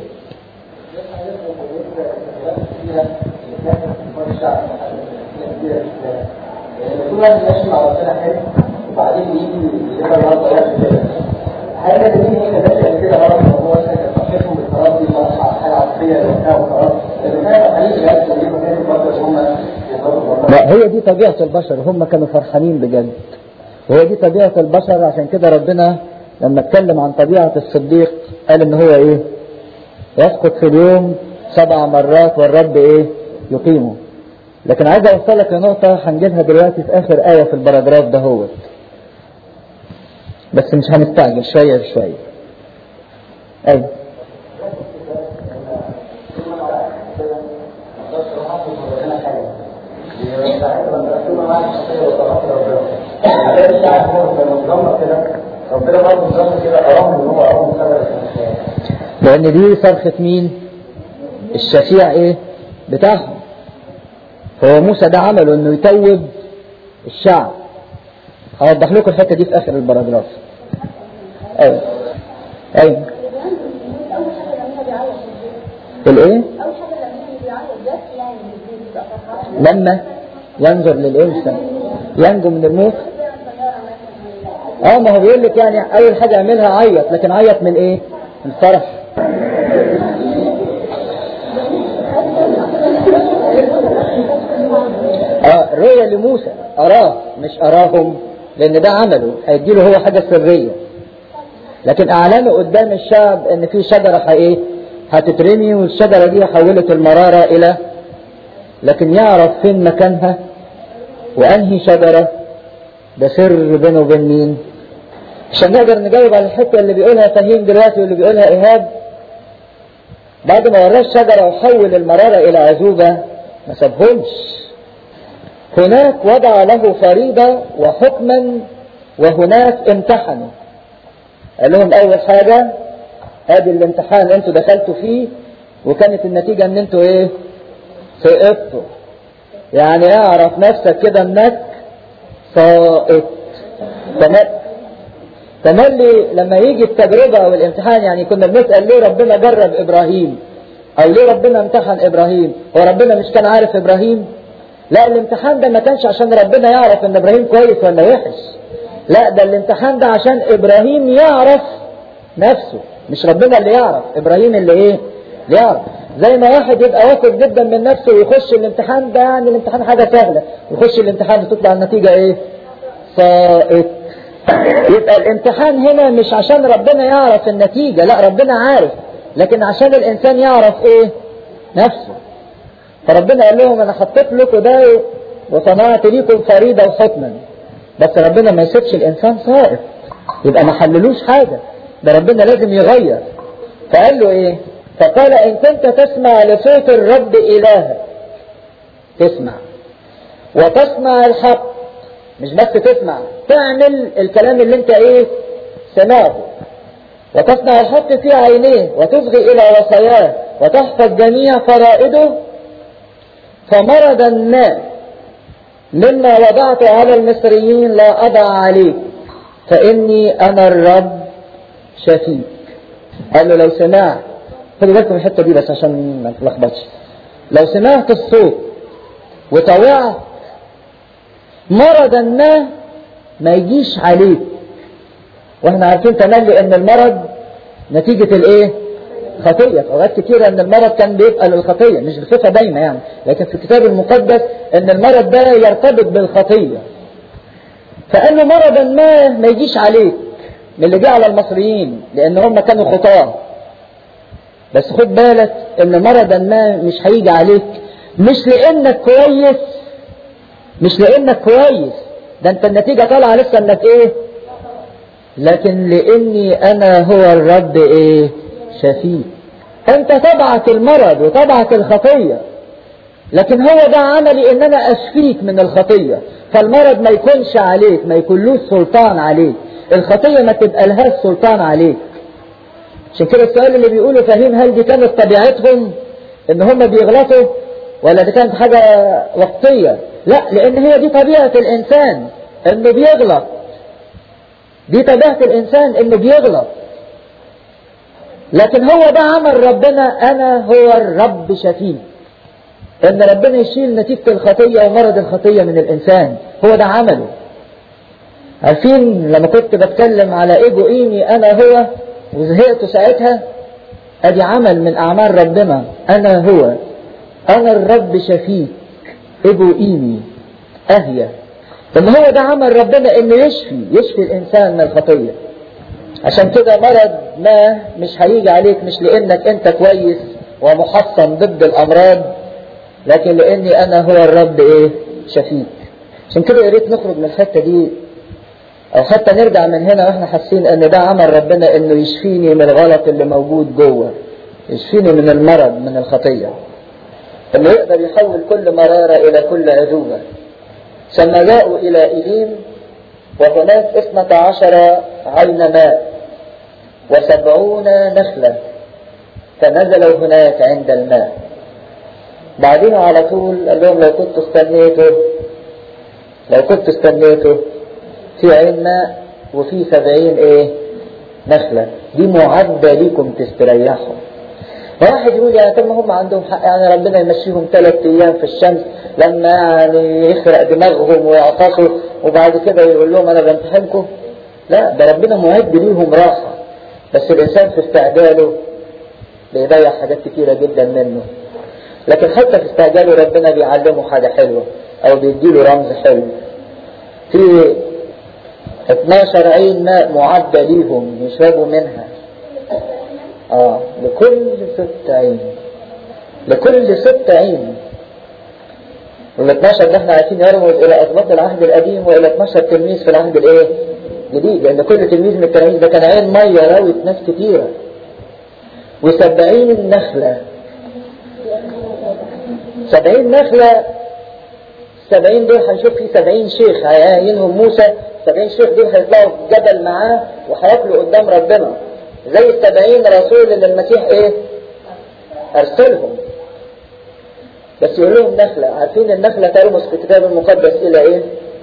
كل واحد ماشي مع ربنا حلو وبعدين يجي يبقى النهارده وقت كده حاجه دي هي كده كده غلط هو كان صحتهم بالقرار دي حاجه عصبيه وبتاع وخلاص لكن كان حقيقي بس دي كانت برضه هم لا هي دي طبيعة البشر هم كانوا فرحانين بجد وهي دي طبيعة البشر عشان كده ربنا لما اتكلم عن طبيعة الصديق قال ان هو ايه يسقط في اليوم سبع مرات والرب ايه يقيمه لكن عايز اوصلك لنقطة هنجيلها دلوقتي في اخر آية في البراجراف ده هو بس مش هنستعجل شوية بشوية ايوه ربنا برضه نظام كده أراهم إن هو أول سبب لان دي صرخة مين الشفيع ايه بتاعهم فهو موسى ده عمله انه يتوب الشعب هوضح لكم الحته دي في اخر البراجراف ايوه ايوه الايه لما ينظر للانسان ينجو من الموت اه ما هو بيقول لك يعني اول حاجه اعملها عيط لكن عيط من ايه من الفرح اه الرؤية لموسى أراه مش أراهم لأن ده عمله هيديله هو حاجة سرية لكن أعلنه قدام الشعب إن في شجرة ايه هتترمي والشجرة دي حولت المرارة إلى لكن يعرف فين مكانها وأنهي شجرة ده سر بينه وبين مين عشان نقدر نجاوب على الحتة اللي بيقولها فهيم دلوقتي واللي بيقولها إيهاب بعد ما وراه الشجرة وحول المرارة إلى عذوبة ما سابهمش هناك وضع له فريضة وحكما وهناك امتحنوا قال لهم أول حاجة ادي الامتحان انتوا دخلتوا فيه وكانت النتيجة ان انتوا ايه سقطتوا يعني اعرف نفسك كده انك ساقط تمام تملي لما يجي التجربة او الامتحان يعني كنا بنسأل ليه ربنا جرب ابراهيم او ليه ربنا امتحن ابراهيم هو ربنا مش كان عارف ابراهيم لا الامتحان ده ما كانش عشان ربنا يعرف ان ابراهيم كويس ولا وحش لا ده الامتحان ده عشان ابراهيم يعرف نفسه مش ربنا اللي يعرف ابراهيم اللي ايه اللي يعرف زي ما واحد يبقى واثق جدا من نفسه ويخش الامتحان ده يعني الامتحان حاجه سهله يخش الامتحان وتطلع النتيجه ايه سائط يبقى الامتحان هنا مش عشان ربنا يعرف النتيجه لا ربنا عارف لكن عشان الانسان يعرف ايه نفسه فربنا قال لهم انا حطيت لكم ده وصنعت ليكم فريده وحكما بس ربنا ما يسيبش الانسان سائط يبقى ما حللوش حاجه ده ربنا لازم يغير فقال له ايه فقال ان كنت تسمع لصوت الرب الهك تسمع وتسمع الحق مش بس تسمع تعمل الكلام اللي انت ايه سمعته وتصنع الحق في عينيه وتصغي الى وصاياه وتحفظ جميع فرائده فمرضا ما مما وضعت على المصريين لا اضع عليك فاني انا الرب شفيك قال له لو سمعت خدوا بالكم الحته دي بس عشان ما تلخبطش لو سمعت الصوت وطوعت مرضا ما ما يجيش عليك واحنا عارفين تملي ان المرض نتيجة الايه خطية في اوقات كتيرة ان المرض كان بيبقى للخطية مش بصفة دايمة يعني لكن في الكتاب المقدس ان المرض ده يرتبط بالخطية فقال له مرضا ما ما يجيش عليك من اللي جه على المصريين لان هم كانوا خطاه بس خد بالك ان مرضا ما مش هيجي عليك مش لانك كويس مش لانك كويس ده انت النتيجة طالعة لسه انك ايه لكن لاني انا هو الرب ايه شفيك انت طبعك المرض وطبعك الخطية لكن هو ده عملي ان انا اشفيك من الخطية فالمرض ما يكونش عليك ما يكونلوش سلطان عليك الخطية ما تبقى لهاش سلطان عليك عشان كده السؤال اللي بيقوله فهيم هل دي كانت طبيعتهم ان هم بيغلطوا ولا دي كانت حاجة وقتية لا لان هي دي طبيعة الانسان انه بيغلط دي طبيعة الانسان انه بيغلط لكن هو ده عمل ربنا انا هو الرب شفيع ان ربنا يشيل نتيجة الخطية ومرض الخطية من الانسان هو ده عمله عارفين لما كنت بتكلم على ايجو ايمي انا هو وزهقت ساعتها ادي عمل من اعمال ربنا انا هو انا الرب شفيك ايجو ايمي اهيا ان هو ده عمل ربنا انه يشفي يشفي الانسان من الخطيه عشان كده مرض ما مش هيجي عليك مش لانك انت كويس ومحصن ضد الامراض لكن لاني انا هو الرب ايه شفيك عشان كده يا ريت نخرج من الحته دي او حتى نرجع من هنا واحنا حاسين ان ده عمل ربنا انه يشفيني من الغلط اللي موجود جوه يشفيني من المرض من الخطيه انه يقدر يحول كل مراره الى كل عذوبه ثم جاءوا الى ايليم وهناك اثنة عشر عين ماء وسبعون نخلة فنزلوا هناك عند الماء بعدين على طول قال لهم لو كنت استنيته لو كنت استنيته في عين ماء وفي سبعين ايه نخلة دي معدة ليكم تستريحوا واحد يقول يعني طب ما هم عندهم حق يعني ربنا يمشيهم ثلاث ايام في الشمس لما يعني يخرق دماغهم ويعطسوا وبعد كده يقول لهم انا بمتحنكم لا ده ربنا معد ليهم راحه بس الانسان في استعجاله بيضيع حاجات كتيره جدا منه لكن حتى في استعجاله ربنا بيعلمه حاجه حلوه او بيديله رمز حلو في 12 عين ماء معدة ليهم يشربوا منها اه لكل ست عين لكل ست عين وال 12 ده احنا عايزين يرمز الى اثبات العهد القديم والى 12 تلميذ في العهد الايه؟ الجديد لان كل تلميذ من التلاميذ ده كان عين ميه راوت ناس كتيره وسبعين النخله سبعين نخله السبعين دول هنشوف في سبعين شيخ هيعينهم موسى سبعين شيخ دول هيطلعوا في جبل معاه وهياكلوا قدام ربنا زي السبعين رسول اللي المسيح ايه ارسلهم بس يقول لهم نخلة عارفين النخلة ترمز في الكتاب المقدس الى ايه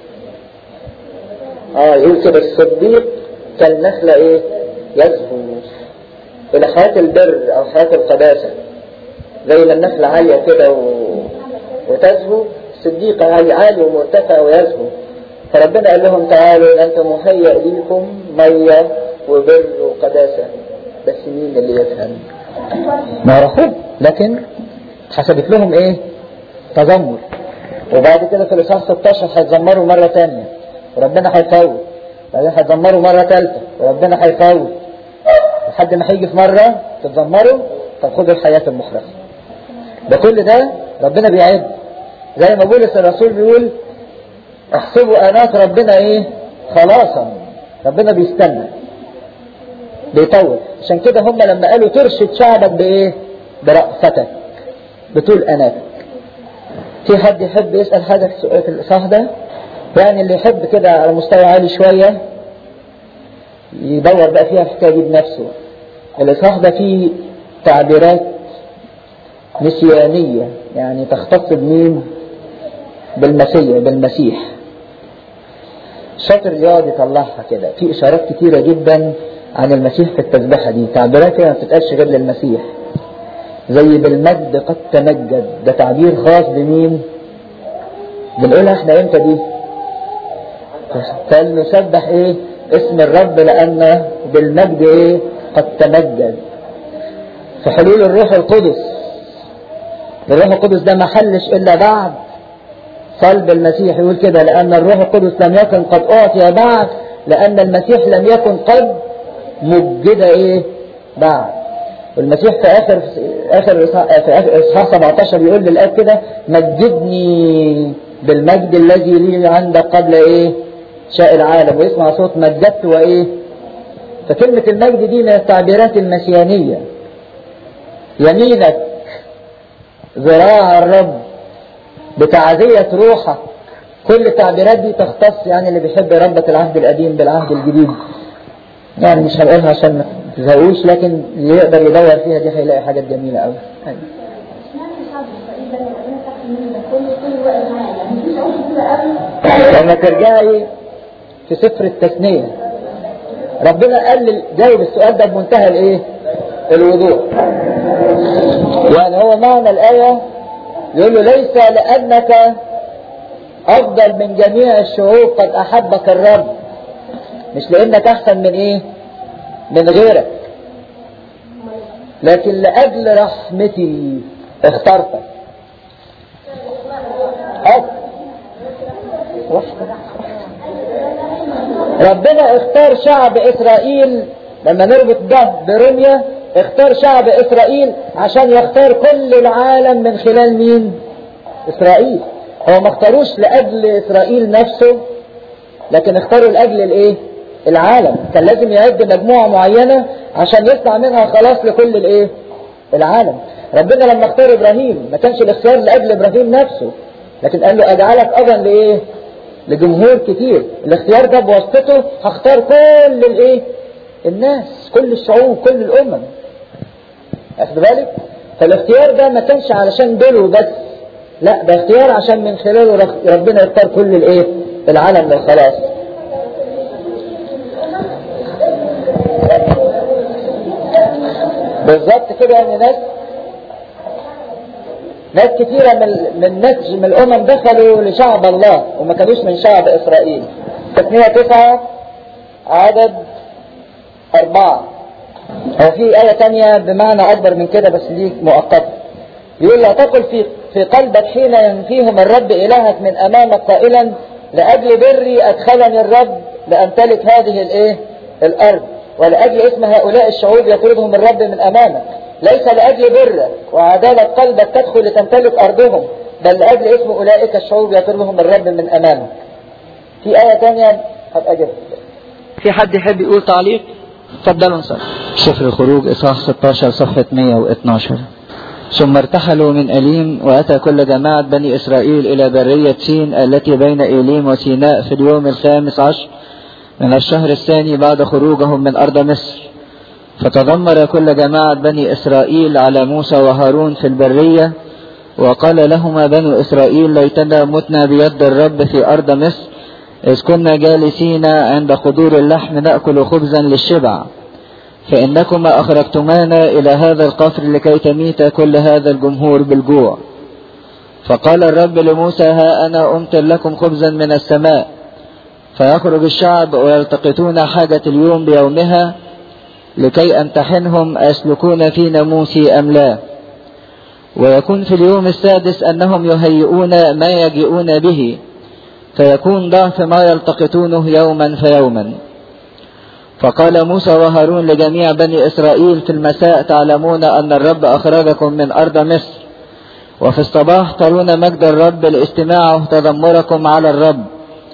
اه يقول كده الصديق كالنخلة ايه يزهو الى حياة البر او حياة القداسة زي ما النخلة عالية كده و... وتزهو الصديق عالي عالي ومرتفع ويزهو فربنا قال لهم تعالوا انتم مهيأ ليكم مية وبر وقداسة بس مين اللي يفهم ما رفض لكن حسبت لهم ايه تذمر وبعد كده في الاصحاح 16 هيتذمروا مره ثانيه وربنا هيفوت بعدين هيتذمروا مره ثالثه وربنا هيفوت لحد ما هيجي في مره تتذمروا طب خدوا الحياه المخلصه ده كل ده ربنا بيعد زي ما بولس الرسول بيقول احسبوا انات ربنا ايه خلاصا ربنا بيستنى بيطول عشان كده هم لما قالوا ترشد شعبك بايه برأفتك بطول اناتك في حد يحب يسأل حاجة في السؤال في الإصحاح ده يعني اللي يحب كده على مستوى عالي شوية يدور بقى فيها الحكاية دي بنفسه الإصحاح ده فيه تعبيرات نسيانية يعني تختص بمين بالمسيح بالمسيح شاطر يقعد يطلعها كده في إشارات كتيرة جدا عن المسيح في التسبيحة دي تعبيرات كده ما بتتقالش غير للمسيح زي بالمجد قد تمجد ده تعبير خاص بمين بنقولها احنا امتى دي فلنسبح ايه اسم الرب لان بالمجد ايه قد تمجد في حلول الروح القدس الروح القدس ده ما حلش الا بعد صلب المسيح يقول كده لان الروح القدس لم يكن قد اعطي بعد لان المسيح لم يكن قد مجد ايه بعد والمسيح في اخر اخر في اخر اصحاح 17 يقول للاب كده مجدني بالمجد الذي لي عندك قبل ايه شاء العالم ويسمع صوت مجدت وايه فكلمة المجد دي من التعبيرات المسيانية يمينك ذراع الرب بتعزية روحك كل التعبيرات دي تختص يعني اللي بيحب ربة العهد القديم بالعهد الجديد يعني مش هنقولها عشان ما تزهقوش لكن اللي يقدر يدور فيها دي هيلاقي حاجات جميلة قوي لما ترجعي في سفر التثنية ربنا قال جاوب السؤال ده بمنتهى الايه الوضوح يعني هو معنى الآية يقول له ليس لأنك أفضل من جميع الشعوب قد أحبك الرب مش لأنك أحسن من إيه من غيرك لكن لأجل رحمتي اخترتك أه. ربنا اختار شعب إسرائيل لما نربط ده برمية اختار شعب إسرائيل عشان يختار كل العالم من خلال مين إسرائيل هو ما اختاروش لأجل إسرائيل نفسه لكن اختاروا لأجل الإيه العالم كان لازم يعد مجموعة معينة عشان يصنع منها خلاص لكل الايه العالم ربنا لما اختار ابراهيم ما كانش الاختيار لاجل ابراهيم نفسه لكن قال له اجعلك ابا لايه لجمهور كتير الاختيار ده بواسطته هختار كل الايه الناس كل الشعوب كل الامم اخد بالك فالاختيار ده ما كانش علشان دول بس لا ده اختيار عشان من خلاله ربنا يختار كل الايه العالم للخلاص بالظبط كده يعني ناس ناس كثيرة من من ناس من الأمم دخلوا لشعب الله وما كانوش من شعب إسرائيل. تثنية تسعة عدد أربعة. هو في آية تانية بمعنى أكبر من كده بس دي مؤقتة. يقول لا تقل في في قلبك حين ينفيهم الرب إلهك من أمامك قائلا لأجل بري أدخلني الرب لأمتلك هذه الإيه؟ الأرض. ولأجل اسم هؤلاء الشعوب يطردهم الرب من أمامك ليس لأجل بر وعدالة قلبك تدخل لتمتلك أرضهم بل لأجل اسم أولئك الشعوب يطردهم الرب من أمامك في آية تانية هبقى أجيبها في حد يحب يقول تعليق اتفضلوا نصلي سفر الخروج إصحاح 16 صفحة 112 ثم ارتحلوا من أليم وأتى كل جماعة بني إسرائيل إلى برية سين التي بين إيليم وسيناء في اليوم الخامس عشر من الشهر الثاني بعد خروجهم من أرض مصر فتذمر كل جماعة بني إسرائيل على موسى وهارون في البرية وقال لهما بنو إسرائيل ليتنا متنا بيد الرب في أرض مصر إذ كنا جالسين عند قدور اللحم نأكل خبزا للشبع فإنكما أخرجتمانا إلى هذا القصر لكي تميت كل هذا الجمهور بالجوع فقال الرب لموسى ها أنا أمطر لكم خبزا من السماء فيخرج الشعب ويلتقطون حاجة اليوم بيومها لكي امتحنهم أيسلكون في ناموسي أم لا ويكون في اليوم السادس أنهم يهيئون ما يجيئون به فيكون ضعف ما يلتقطونه يوما فيوما فقال موسى وهارون لجميع بني إسرائيل في المساء تعلمون أن الرب أخرجكم من أرض مصر وفي الصباح ترون مجد الرب الاستماع تذمركم على الرب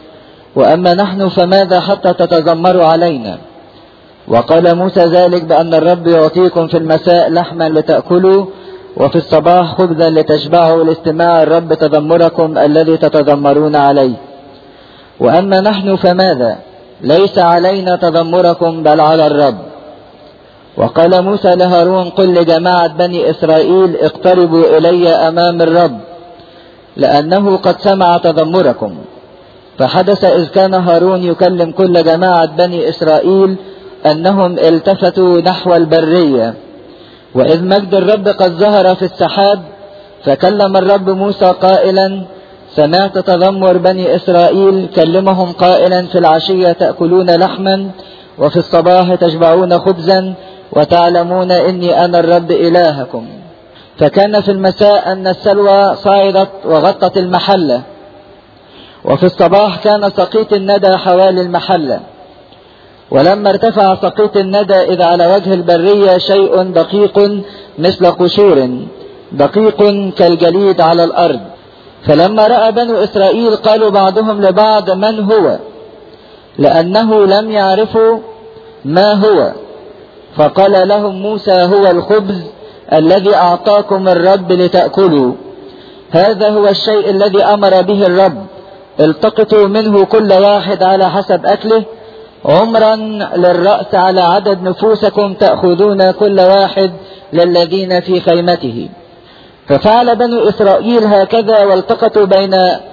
وأما نحن فماذا حتى تتذمروا علينا وقال موسى ذلك بأن الرب يعطيكم في المساء لحما لتأكلوا وفي الصباح خبزا لتشبعوا لاستماع الرب تذمركم الذي تتذمرون عليه وأما نحن فماذا ليس علينا تذمركم بل على الرب وقال موسى لهارون قل لجماعة بني إسرائيل اقتربوا إلي أمام الرب لأنه قد سمع تذمركم فحدث إذ كان هارون يكلم كل جماعة بني إسرائيل أنهم التفتوا نحو البرية وإذ مجد الرب قد ظهر في السحاب فكلم الرب موسى قائلا سمعت تذمر بني إسرائيل كلمهم قائلا في العشية تأكلون لحما وفي الصباح تشبعون خبزا وتعلمون إني أنا الرب إلهكم فكان في المساء أن السلوى صعدت وغطت المحلة وفي الصباح كان سقيط الندى حوالي المحلة ولما ارتفع سقيط الندى إذ على وجه البرية شيء دقيق مثل قشور دقيق كالجليد على الأرض فلما رأى بنو إسرائيل قالوا بعضهم لبعض من هو لأنه لم يعرفوا ما هو فقال لهم موسى هو الخبز الذي أعطاكم الرب لتأكلوا هذا هو الشيء الذي أمر به الرب التقطوا منه كل واحد على حسب أكله عمرا للرأس على عدد نفوسكم تأخذون كل واحد للذين في خيمته ففعل بنو إسرائيل هكذا والتقطوا بين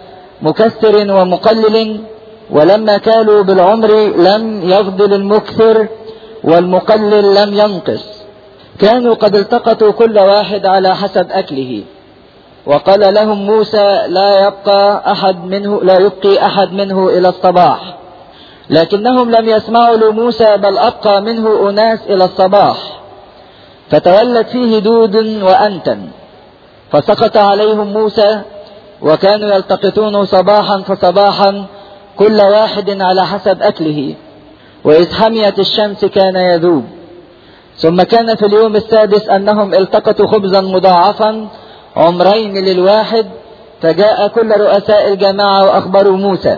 مكسر ومقلل ولما كالوا بالعمر لم يفضل المكثر والمقلل لم ينقص كانوا قد التقطوا كل واحد على حسب أكله وقال لهم موسى لا يبقى أحد منه لا يبقي أحد منه إلى الصباح لكنهم لم يسمعوا لموسى بل أبقى منه أناس إلى الصباح فتولت فيه دود وأنتن فسقط عليهم موسى وكانوا يلتقطون صباحا فصباحا كل واحد على حسب أكله وإذ حميت الشمس كان يذوب ثم كان في اليوم السادس أنهم التقطوا خبزا مضاعفا عمرين للواحد فجاء كل رؤساء الجماعة وأخبروا موسى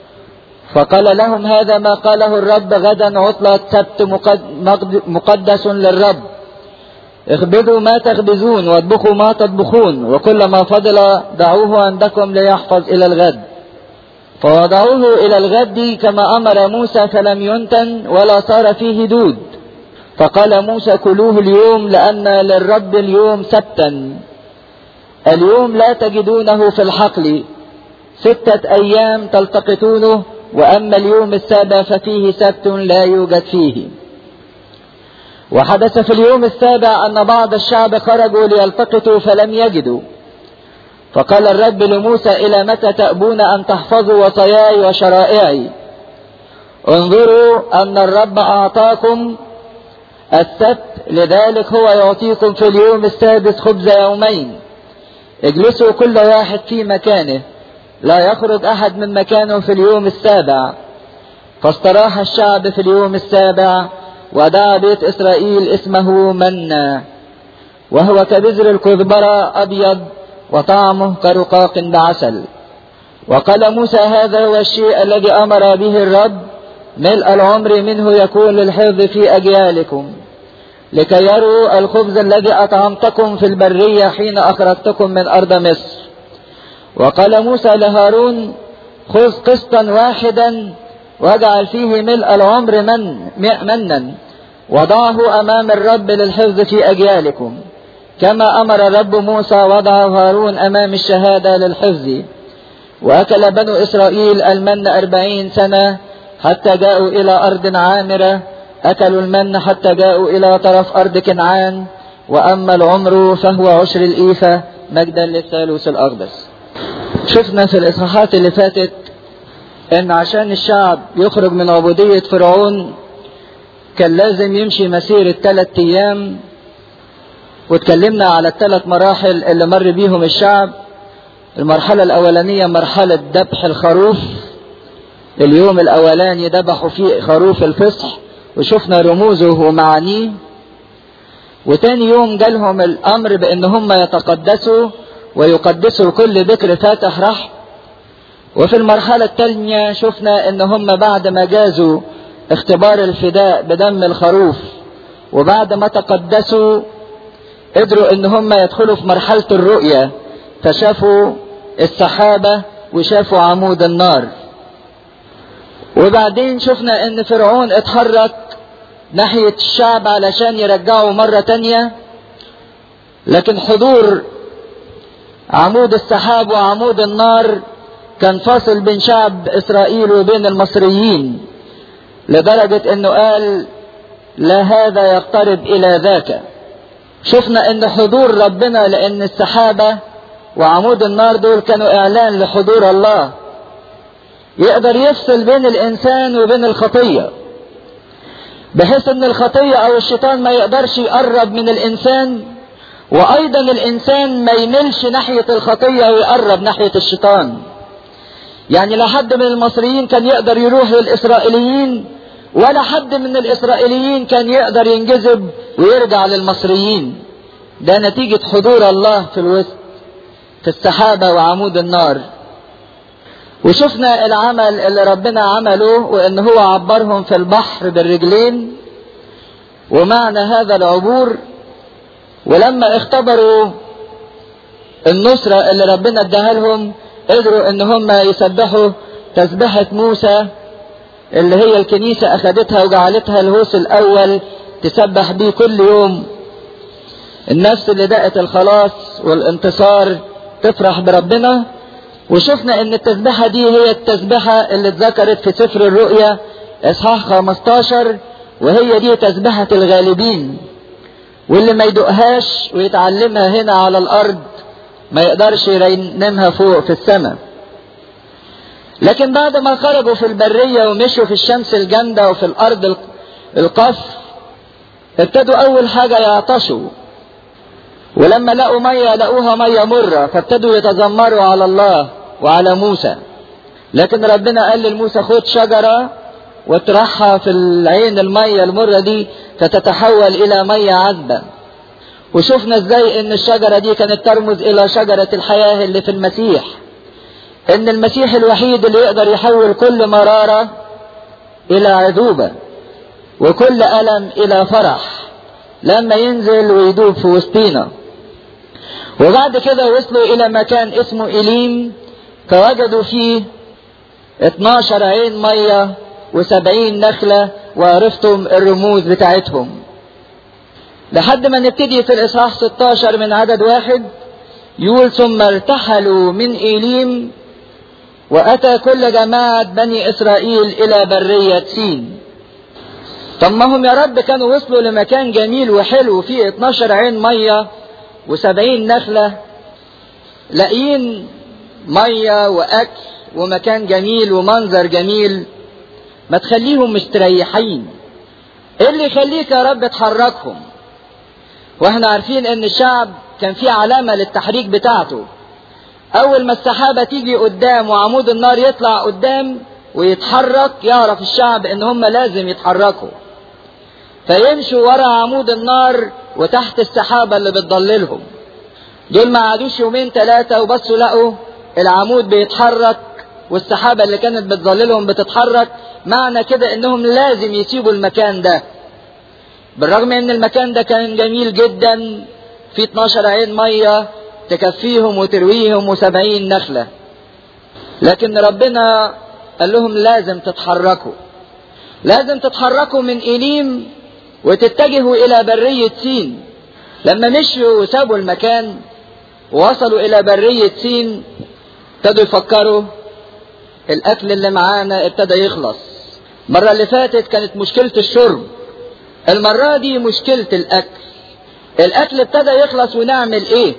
فقال لهم هذا ما قاله الرب غدا عطلة سبت مقدس للرب اخبزوا ما تخبزون واطبخوا ما تطبخون وكل ما فضل دعوه عندكم ليحفظ إلى الغد فوضعوه إلى الغد كما أمر موسى فلم ينتن ولا صار فيه دود فقال موسى كلوه اليوم لأن للرب اليوم سبتا اليوم لا تجدونه في الحقل ستة أيام تلتقطونه وأما اليوم السابع ففيه سبت لا يوجد فيه وحدث في اليوم السابع أن بعض الشعب خرجوا ليلتقطوا فلم يجدوا فقال الرب لموسى إلى متى تأبون أن تحفظوا وصاياي وشرائعي انظروا أن الرب أعطاكم السبت لذلك هو يعطيكم في اليوم السادس خبز يومين اجلسوا كل واحد في مكانه لا يخرج أحد من مكانه في اليوم السابع فاستراح الشعب في اليوم السابع ودعا بيت إسرائيل اسمه منا وهو كبذر الكزبرة أبيض وطعمه كرقاق بعسل وقال موسى هذا هو الشيء الذي أمر به الرب ملء العمر منه يكون للحفظ في أجيالكم لكي يروا الخبز الذي أطعمتكم في البرية حين أخرجتكم من أرض مصر وقال موسى لهارون خذ قسطا واحدا واجعل فيه ملء العمر من منا وضعه أمام الرب للحفظ في أجيالكم كما أمر الرب موسى وضع هارون أمام الشهادة للحفظ وأكل بنو إسرائيل المن أربعين سنة حتى جاءوا إلى أرض عامرة أكلوا المن حتى جاءوا إلى طرف أرض كنعان وأما العمر فهو عشر الإيفة مجدا للثالوث الأقدس شفنا في الإصحاحات اللي فاتت إن عشان الشعب يخرج من عبودية فرعون كان لازم يمشي مسيرة ثلاث أيام واتكلمنا على الثلاث مراحل اللي مر بيهم الشعب المرحلة الأولانية مرحلة ذبح الخروف اليوم الأولاني ذبحوا فيه خروف الفصح وشفنا رموزه ومعانيه وتاني يوم جالهم الأمر بأن هم يتقدسوا ويقدسوا كل ذكر فاتح رحم وفي المرحلة الثانية شفنا ان هم بعد ما جازوا اختبار الفداء بدم الخروف وبعد ما تقدسوا قدروا ان هم يدخلوا في مرحلة الرؤية فشافوا السحابة وشافوا عمود النار وبعدين شفنا ان فرعون اتحرك ناحية الشعب علشان يرجعوا مرة تانية لكن حضور عمود السحاب وعمود النار كان فاصل بين شعب اسرائيل وبين المصريين لدرجة انه قال لا هذا يقترب الى ذاك شفنا ان حضور ربنا لان السحابة وعمود النار دول كانوا اعلان لحضور الله يقدر يفصل بين الانسان وبين الخطية بحيث ان الخطية او الشيطان ما يقدرش يقرب من الانسان وايضا الانسان ما يملش ناحية الخطية ويقرب ناحية الشيطان يعني لا حد من المصريين كان يقدر يروح للإسرائيليين ولا حد من الإسرائيليين كان يقدر ينجذب ويرجع للمصريين ده نتيجة حضور الله في الوسط في السحابة وعمود النار وشفنا العمل اللي ربنا عمله وان هو عبرهم في البحر بالرجلين ومعنى هذا العبور ولما اختبروا النصرة اللي ربنا اداها لهم قدروا ان هم يسبحوا تسبحة موسى اللي هي الكنيسة اخدتها وجعلتها الهوس الاول تسبح بيه كل يوم النفس اللي دقت الخلاص والانتصار تفرح بربنا وشفنا ان التسبحة دي هي التسبحة اللي اتذكرت في سفر الرؤيا اصحاح 15 وهي دي تسبحة الغالبين واللي ما يدقهاش ويتعلمها هنا على الارض ما يقدرش يرنمها فوق في السماء لكن بعد ما خرجوا في البرية ومشوا في الشمس الجامدة وفي الأرض القصر ابتدوا أول حاجة يعطشوا ولما لقوا مية لقوها مية مرة فابتدوا يتذمروا على الله وعلى موسى لكن ربنا قال لموسى خد شجرة واطرحها في العين المية المرة دي فتتحول إلى مية عذبة وشفنا ازاي ان الشجرة دي كانت ترمز الى شجرة الحياة اللي في المسيح ان المسيح الوحيد اللي يقدر يحول كل مرارة الى عذوبة وكل ألم الى فرح لما ينزل ويدوب في وسطينا وبعد كده وصلوا الى مكان اسمه إليم فوجدوا فيه 12 عين مية وسبعين نخلة وعرفتم الرموز بتاعتهم لحد ما نبتدي في الإصحاح 16 من عدد واحد يقول ثم ارتحلوا من إيليم وأتى كل جماعة بني إسرائيل إلى برية سين طب ما هم يا رب كانوا وصلوا لمكان جميل وحلو فيه 12 عين مية و70 نخلة لاقيين مية وأكل ومكان جميل ومنظر جميل ما تخليهم مستريحين ايه اللي يخليك يا رب تحركهم واحنا عارفين ان الشعب كان فيه علامة للتحريك بتاعته اول ما السحابة تيجي قدام وعمود النار يطلع قدام ويتحرك يعرف الشعب ان هم لازم يتحركوا فيمشوا ورا عمود النار وتحت السحابة اللي بتضللهم دول ما قعدوش يومين ثلاثة وبصوا لقوا العمود بيتحرك والسحابة اللي كانت بتظللهم بتتحرك معنى كده انهم لازم يسيبوا المكان ده بالرغم ان المكان ده كان جميل جدا في 12 عين مية تكفيهم وترويهم وسبعين نخلة لكن ربنا قال لهم لازم تتحركوا لازم تتحركوا من إليم وتتجهوا إلى برية سين لما مشوا وسابوا المكان ووصلوا إلى برية سين ابتدوا يفكروا الأكل اللي معانا ابتدى يخلص المرة اللي فاتت كانت مشكلة الشرب المرة دي مشكلة الأكل الأكل ابتدى يخلص ونعمل إيه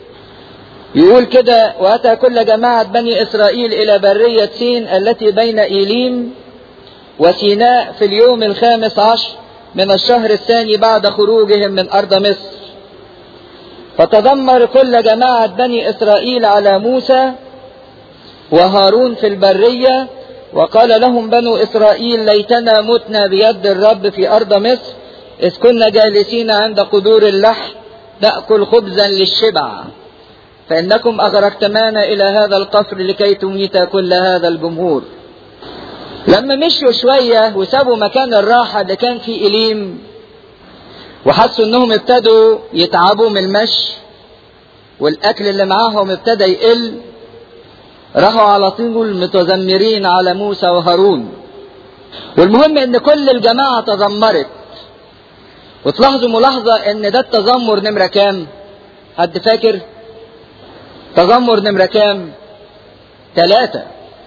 يقول كده وأتى كل جماعة بني إسرائيل إلى برية سين التي بين إيليم وسيناء في اليوم الخامس عشر من الشهر الثاني بعد خروجهم من أرض مصر فتذمر كل جماعة بني إسرائيل على موسى وهارون في البرية وقال لهم بنو إسرائيل ليتنا متنا بيد الرب في أرض مصر إذ كنا جالسين عند قدور اللحم نأكل خبزا للشبع فإنكم أغرقتمانا إلى هذا القصر لكي تميت كل هذا الجمهور لما مشوا شوية وسابوا مكان الراحة اللي كان فيه إليم وحسوا انهم ابتدوا يتعبوا من المشي والاكل اللي معاهم ابتدى يقل راحوا على طول متذمرين على موسى وهارون والمهم ان كل الجماعة تذمرت وتلاحظوا ملاحظة ان ده التذمر نمرة كام حد فاكر تذمر نمرة كام ثلاثة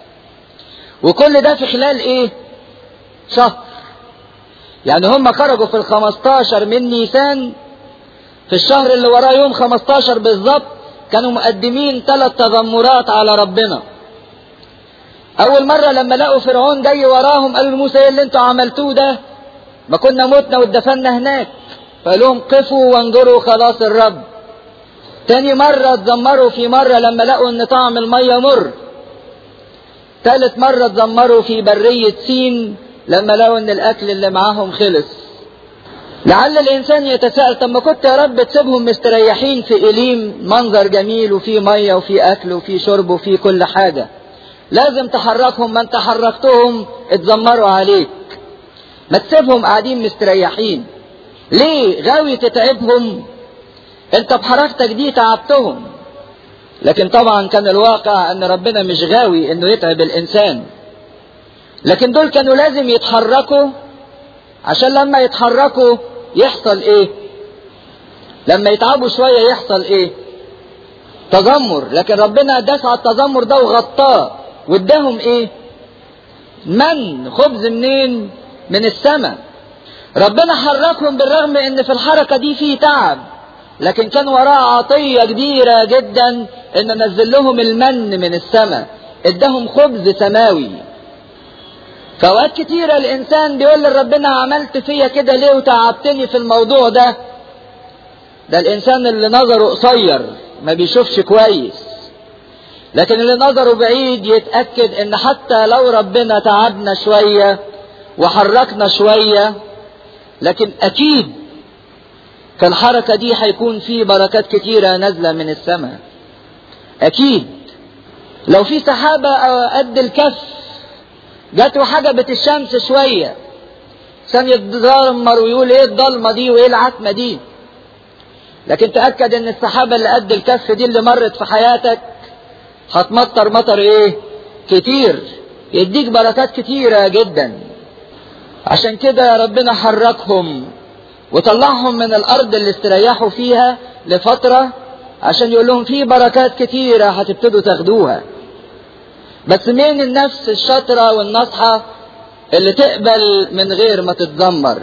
وكل ده في خلال ايه شهر يعني هم خرجوا في الخمستاشر من نيسان في الشهر اللي وراه يوم خمستاشر بالظبط كانوا مقدمين ثلاث تذمرات على ربنا اول مرة لما لقوا فرعون جاي وراهم قالوا لموسى ايه اللي انتوا عملتوه ده ما كنا متنا واتدفنا هناك فقال لهم قفوا وانظروا خلاص الرب تاني مرة اتذمروا في مرة لما لقوا ان طعم المية مر ثالث مرة اتذمروا في برية سين لما لقوا ان الاكل اللي معاهم خلص لعل الانسان يتساءل طب ما كنت يا رب تسيبهم مستريحين في اليم منظر جميل وفي ميه وفي اكل وفي شرب وفي كل حاجه لازم تحركهم ما انت حركتهم اتذمروا عليك ما تسيبهم قاعدين مستريحين ليه غاوي تتعبهم انت بحركتك دي تعبتهم لكن طبعا كان الواقع ان ربنا مش غاوي انه يتعب الانسان لكن دول كانوا لازم يتحركوا عشان لما يتحركوا يحصل ايه لما يتعبوا شوية يحصل ايه تذمر لكن ربنا داس على التذمر ده وغطاه واداهم ايه من خبز منين من السماء ربنا حركهم بالرغم ان في الحركة دي في تعب لكن كان وراه عطية كبيرة جدا ان نزل لهم المن من السماء اداهم خبز سماوي فأوقات كتيرة الإنسان بيقول لربنا عملت فيا كده ليه وتعبتني في الموضوع ده ده الإنسان اللي نظره قصير ما بيشوفش كويس لكن اللي نظره بعيد يتأكد إن حتى لو ربنا تعبنا شوية وحركنا شوية لكن أكيد في الحركة دي هيكون في بركات كتيرة نازلة من السماء أكيد لو في سحابة قد الكف جات وحجبت الشمس شوية عشان يتذمر ويقول ايه الضلمة دي وايه العتمة دي لكن تأكد ان السحابة اللي قد الكف دي اللي مرت في حياتك هتمطر مطر ايه كتير يديك بركات كتيرة جدا عشان كده ربنا حركهم وطلعهم من الارض اللي استريحوا فيها لفترة عشان يقول لهم في بركات كتيرة هتبتدوا تاخدوها بس مين النفس الشاطرة والناصحة اللي تقبل من غير ما تتذمر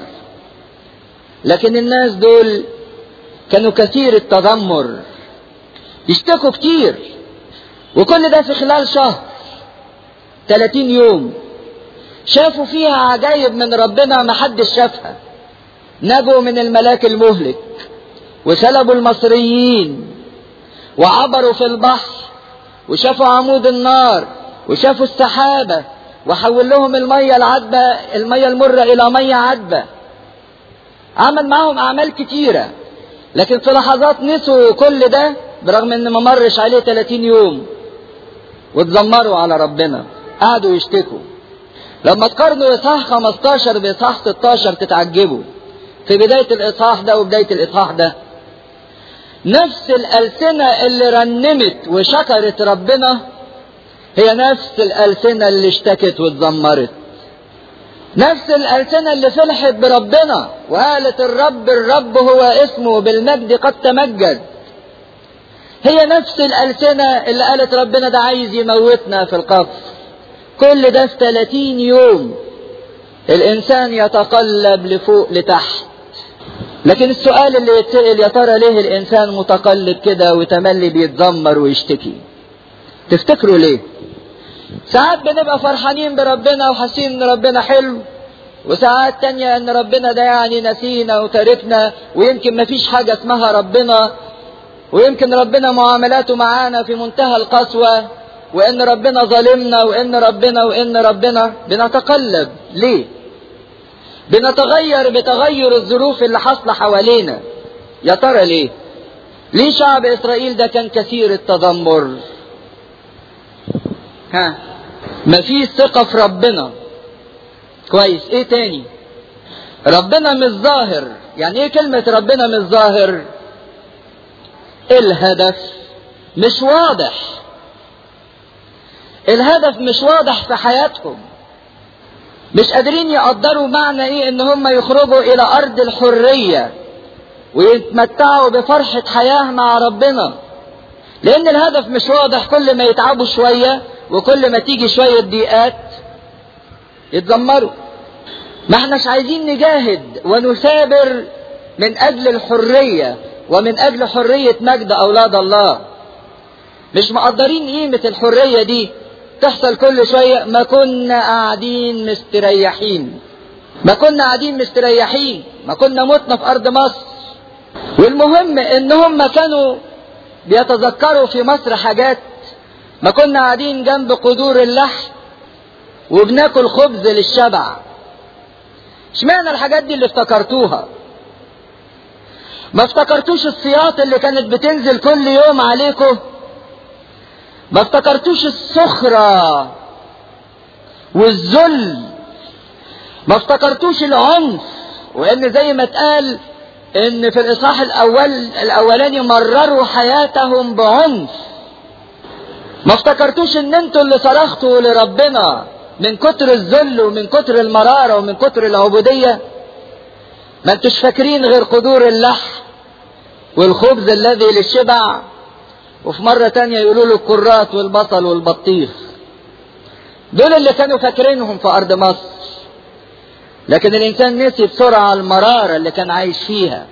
لكن الناس دول كانوا كثير التذمر يشتكوا كتير وكل ده في خلال شهر 30 يوم شافوا فيها عجائب من ربنا ما حدش شافها نجوا من الملاك المهلك وسلبوا المصريين وعبروا في البحر وشافوا عمود النار وشافوا السحابة وحول لهم المية العذبة المية المرة إلى مية عذبة عمل معهم أعمال كتيرة لكن في لحظات نسوا كل ده برغم إن ما مرش عليه 30 يوم واتذمروا على ربنا قعدوا يشتكوا لما تقارنوا إصحاح 15 بإصحاح 16 تتعجبوا في بداية الإصحاح ده وبداية الإصحاح ده نفس الألسنة اللي رنمت وشكرت ربنا هي نفس الألسنة اللي اشتكت واتذمرت نفس الألسنة اللي فرحت بربنا وقالت الرب الرب هو اسمه بالمجد قد تمجد هي نفس الألسنة اللي قالت ربنا ده عايز يموتنا في القبر كل ده في 30 يوم الإنسان يتقلب لفوق لتحت لكن السؤال اللي يتسأل يا ترى ليه الإنسان متقلب كده وتملي بيتذمر ويشتكي تفتكروا ليه ساعات بنبقى فرحانين بربنا وحاسين ان ربنا حلو وساعات تانية ان ربنا ده يعني نسينا وتاركنا ويمكن مفيش حاجة اسمها ربنا ويمكن ربنا معاملاته معانا في منتهى القسوة وان ربنا ظالمنا وان ربنا وان ربنا بنتقلب ليه بنتغير بتغير الظروف اللي حاصلة حوالينا يا ترى ليه ليه شعب اسرائيل ده كان كثير التذمر ها مفيش ثقة في ربنا كويس ايه تاني ربنا مش ظاهر يعني ايه كلمة ربنا مش ظاهر الهدف مش واضح الهدف مش واضح في حياتهم مش قادرين يقدروا معنى ايه ان هم يخرجوا الى ارض الحرية ويتمتعوا بفرحة حياة مع ربنا لان الهدف مش واضح كل ما يتعبوا شوية وكل ما تيجي شوية ضيقات يتذمروا ما احناش عايزين نجاهد ونثابر من اجل الحرية ومن اجل حرية مجد اولاد الله مش مقدرين قيمة الحرية دي تحصل كل شوية ما كنا قاعدين مستريحين ما كنا قاعدين مستريحين ما كنا متنا في ارض مصر والمهم ان هم كانوا بيتذكروا في مصر حاجات ما كنا قاعدين جنب قدور اللحم وبناكل خبز للشبع اشمعنى الحاجات دي اللي افتكرتوها ما افتكرتوش السياط اللي كانت بتنزل كل يوم عليكم ما افتكرتوش السخرة والذل ما افتكرتوش العنف وان زي ما اتقال ان في الاصحاح الاول الاولاني مرروا حياتهم بعنف ما افتكرتوش ان انتوا اللي صرختوا لربنا من كتر الذل ومن كتر المرارة ومن كتر العبودية ما انتوش فاكرين غير قدور اللحم والخبز الذي للشبع وفي مرة تانية يقولوا له الكرات والبصل والبطيخ دول اللي كانوا فاكرينهم في أرض مصر لكن الإنسان نسي بسرعة المرارة اللي كان عايش فيها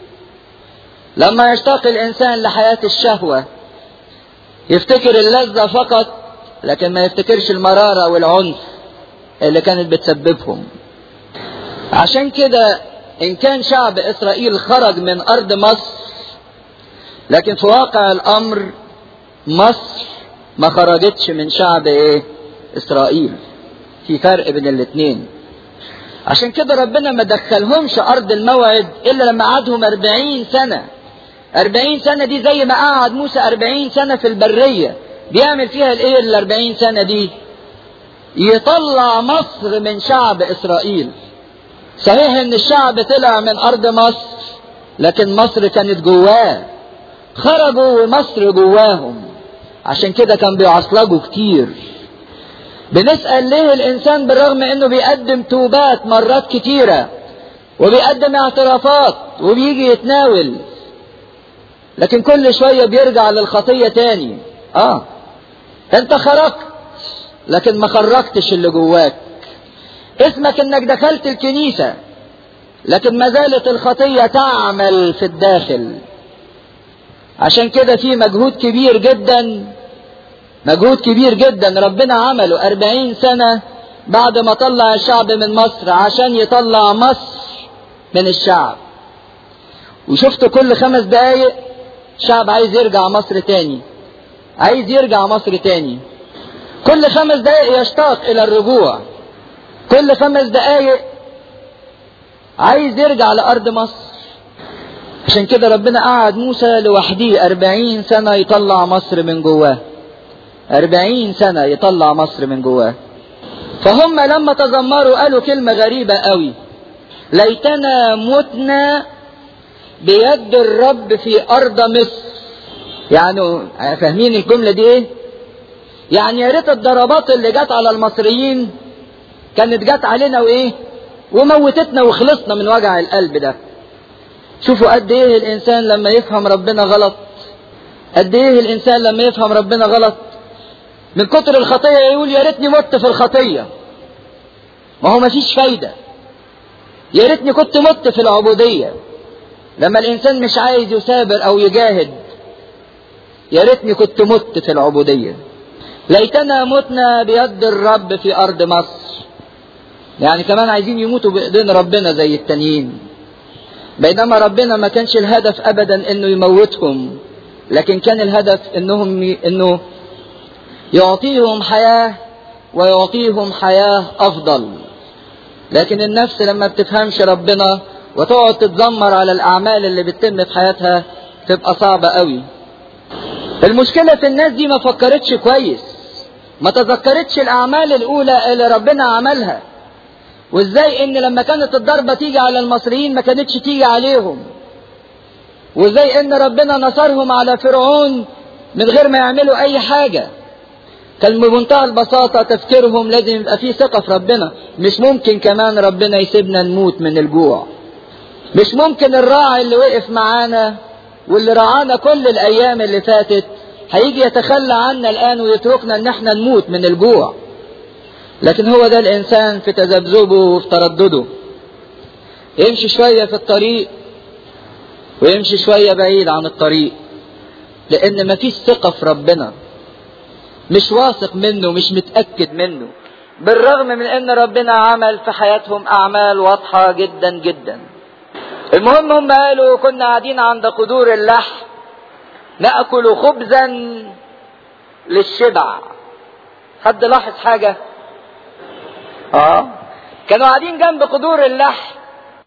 لما يشتاق الإنسان لحياة الشهوة يفتكر اللذة فقط لكن ما يفتكرش المرارة والعنف اللي كانت بتسببهم عشان كده إن كان شعب إسرائيل خرج من أرض مصر لكن في واقع الأمر مصر ما خرجتش من شعب إيه؟ إسرائيل في فرق بين الاتنين عشان كده ربنا ما دخلهمش أرض الموعد إلا لما قعدهم أربعين سنة أربعين سنة دي زي ما قعد موسى أربعين سنة في البرية بيعمل فيها الإيه الأربعين سنة دي يطلع مصر من شعب إسرائيل صحيح إن الشعب طلع من أرض مصر لكن مصر كانت جواه خرجوا ومصر جواهم عشان كده كان بيعصلجوا كتير بنسأل ليه الإنسان بالرغم إنه بيقدم توبات مرات كتيرة وبيقدم اعترافات وبيجي يتناول لكن كل شوية بيرجع للخطية تاني آه أنت خرجت لكن ما خرجتش اللي جواك اسمك إنك دخلت الكنيسة لكن ما زالت الخطية تعمل في الداخل عشان كده في مجهود كبير جدا مجهود كبير جدا ربنا عمله أربعين سنة بعد ما طلع الشعب من مصر عشان يطلع مصر من الشعب وشفت كل خمس دقايق الشعب عايز يرجع مصر تاني عايز يرجع مصر تاني كل خمس دقايق يشتاق إلى الرجوع كل خمس دقايق عايز يرجع لأرض مصر عشان كده ربنا قعد موسى لوحده أربعين سنة يطلع مصر من جواه أربعين سنة يطلع مصر من جواه فهم لما تذمروا قالوا كلمة غريبة قوي ليتنا متنا بيد الرب في أرض مصر يعني فاهمين الجملة دي ايه يعني يا ريت الضربات اللي جت على المصريين كانت جت علينا وايه وموتتنا وخلصنا من وجع القلب ده شوفوا قد ايه الانسان لما يفهم ربنا غلط قد ايه الانسان لما يفهم ربنا غلط من كتر الخطيه يقول يا ريتني مت في الخطيه ما هو مفيش فايده يا ريتني كنت مت في العبوديه لما الانسان مش عايز يثابر او يجاهد يا ريتني كنت مت في العبوديه ليتنا متنا بيد الرب في ارض مصر يعني كمان عايزين يموتوا بايدين ربنا زي التانيين بينما ربنا ما كانش الهدف ابدا انه يموتهم لكن كان الهدف انهم ي... انه يعطيهم حياه ويعطيهم حياه افضل لكن النفس لما بتفهمش ربنا وتقعد تتذمر على الاعمال اللي بتتم في حياتها تبقى صعبه قوي المشكله في الناس دي ما فكرتش كويس ما تذكرتش الاعمال الاولى اللي ربنا عملها وازاي ان لما كانت الضربة تيجي على المصريين ما كانتش تيجي عليهم وازاي ان ربنا نصرهم على فرعون من غير ما يعملوا اي حاجة كان بمنتهى البساطة تفكيرهم لازم يبقى فيه ثقة في ربنا مش ممكن كمان ربنا يسيبنا نموت من الجوع مش ممكن الراعي اللي وقف معانا واللي رعانا كل الايام اللي فاتت هيجي يتخلى عنا الان ويتركنا ان احنا نموت من الجوع لكن هو ده الانسان في تذبذبه وفي تردده يمشي شوية في الطريق ويمشي شوية بعيد عن الطريق لان مفيش ثقة في ربنا مش واثق منه مش متأكد منه بالرغم من ان ربنا عمل في حياتهم اعمال واضحة جدا جدا المهم هم قالوا كنا قاعدين عند قدور اللحم ناكل خبزا للشبع حد لاحظ حاجه اه كانوا قاعدين جنب قدور اللحم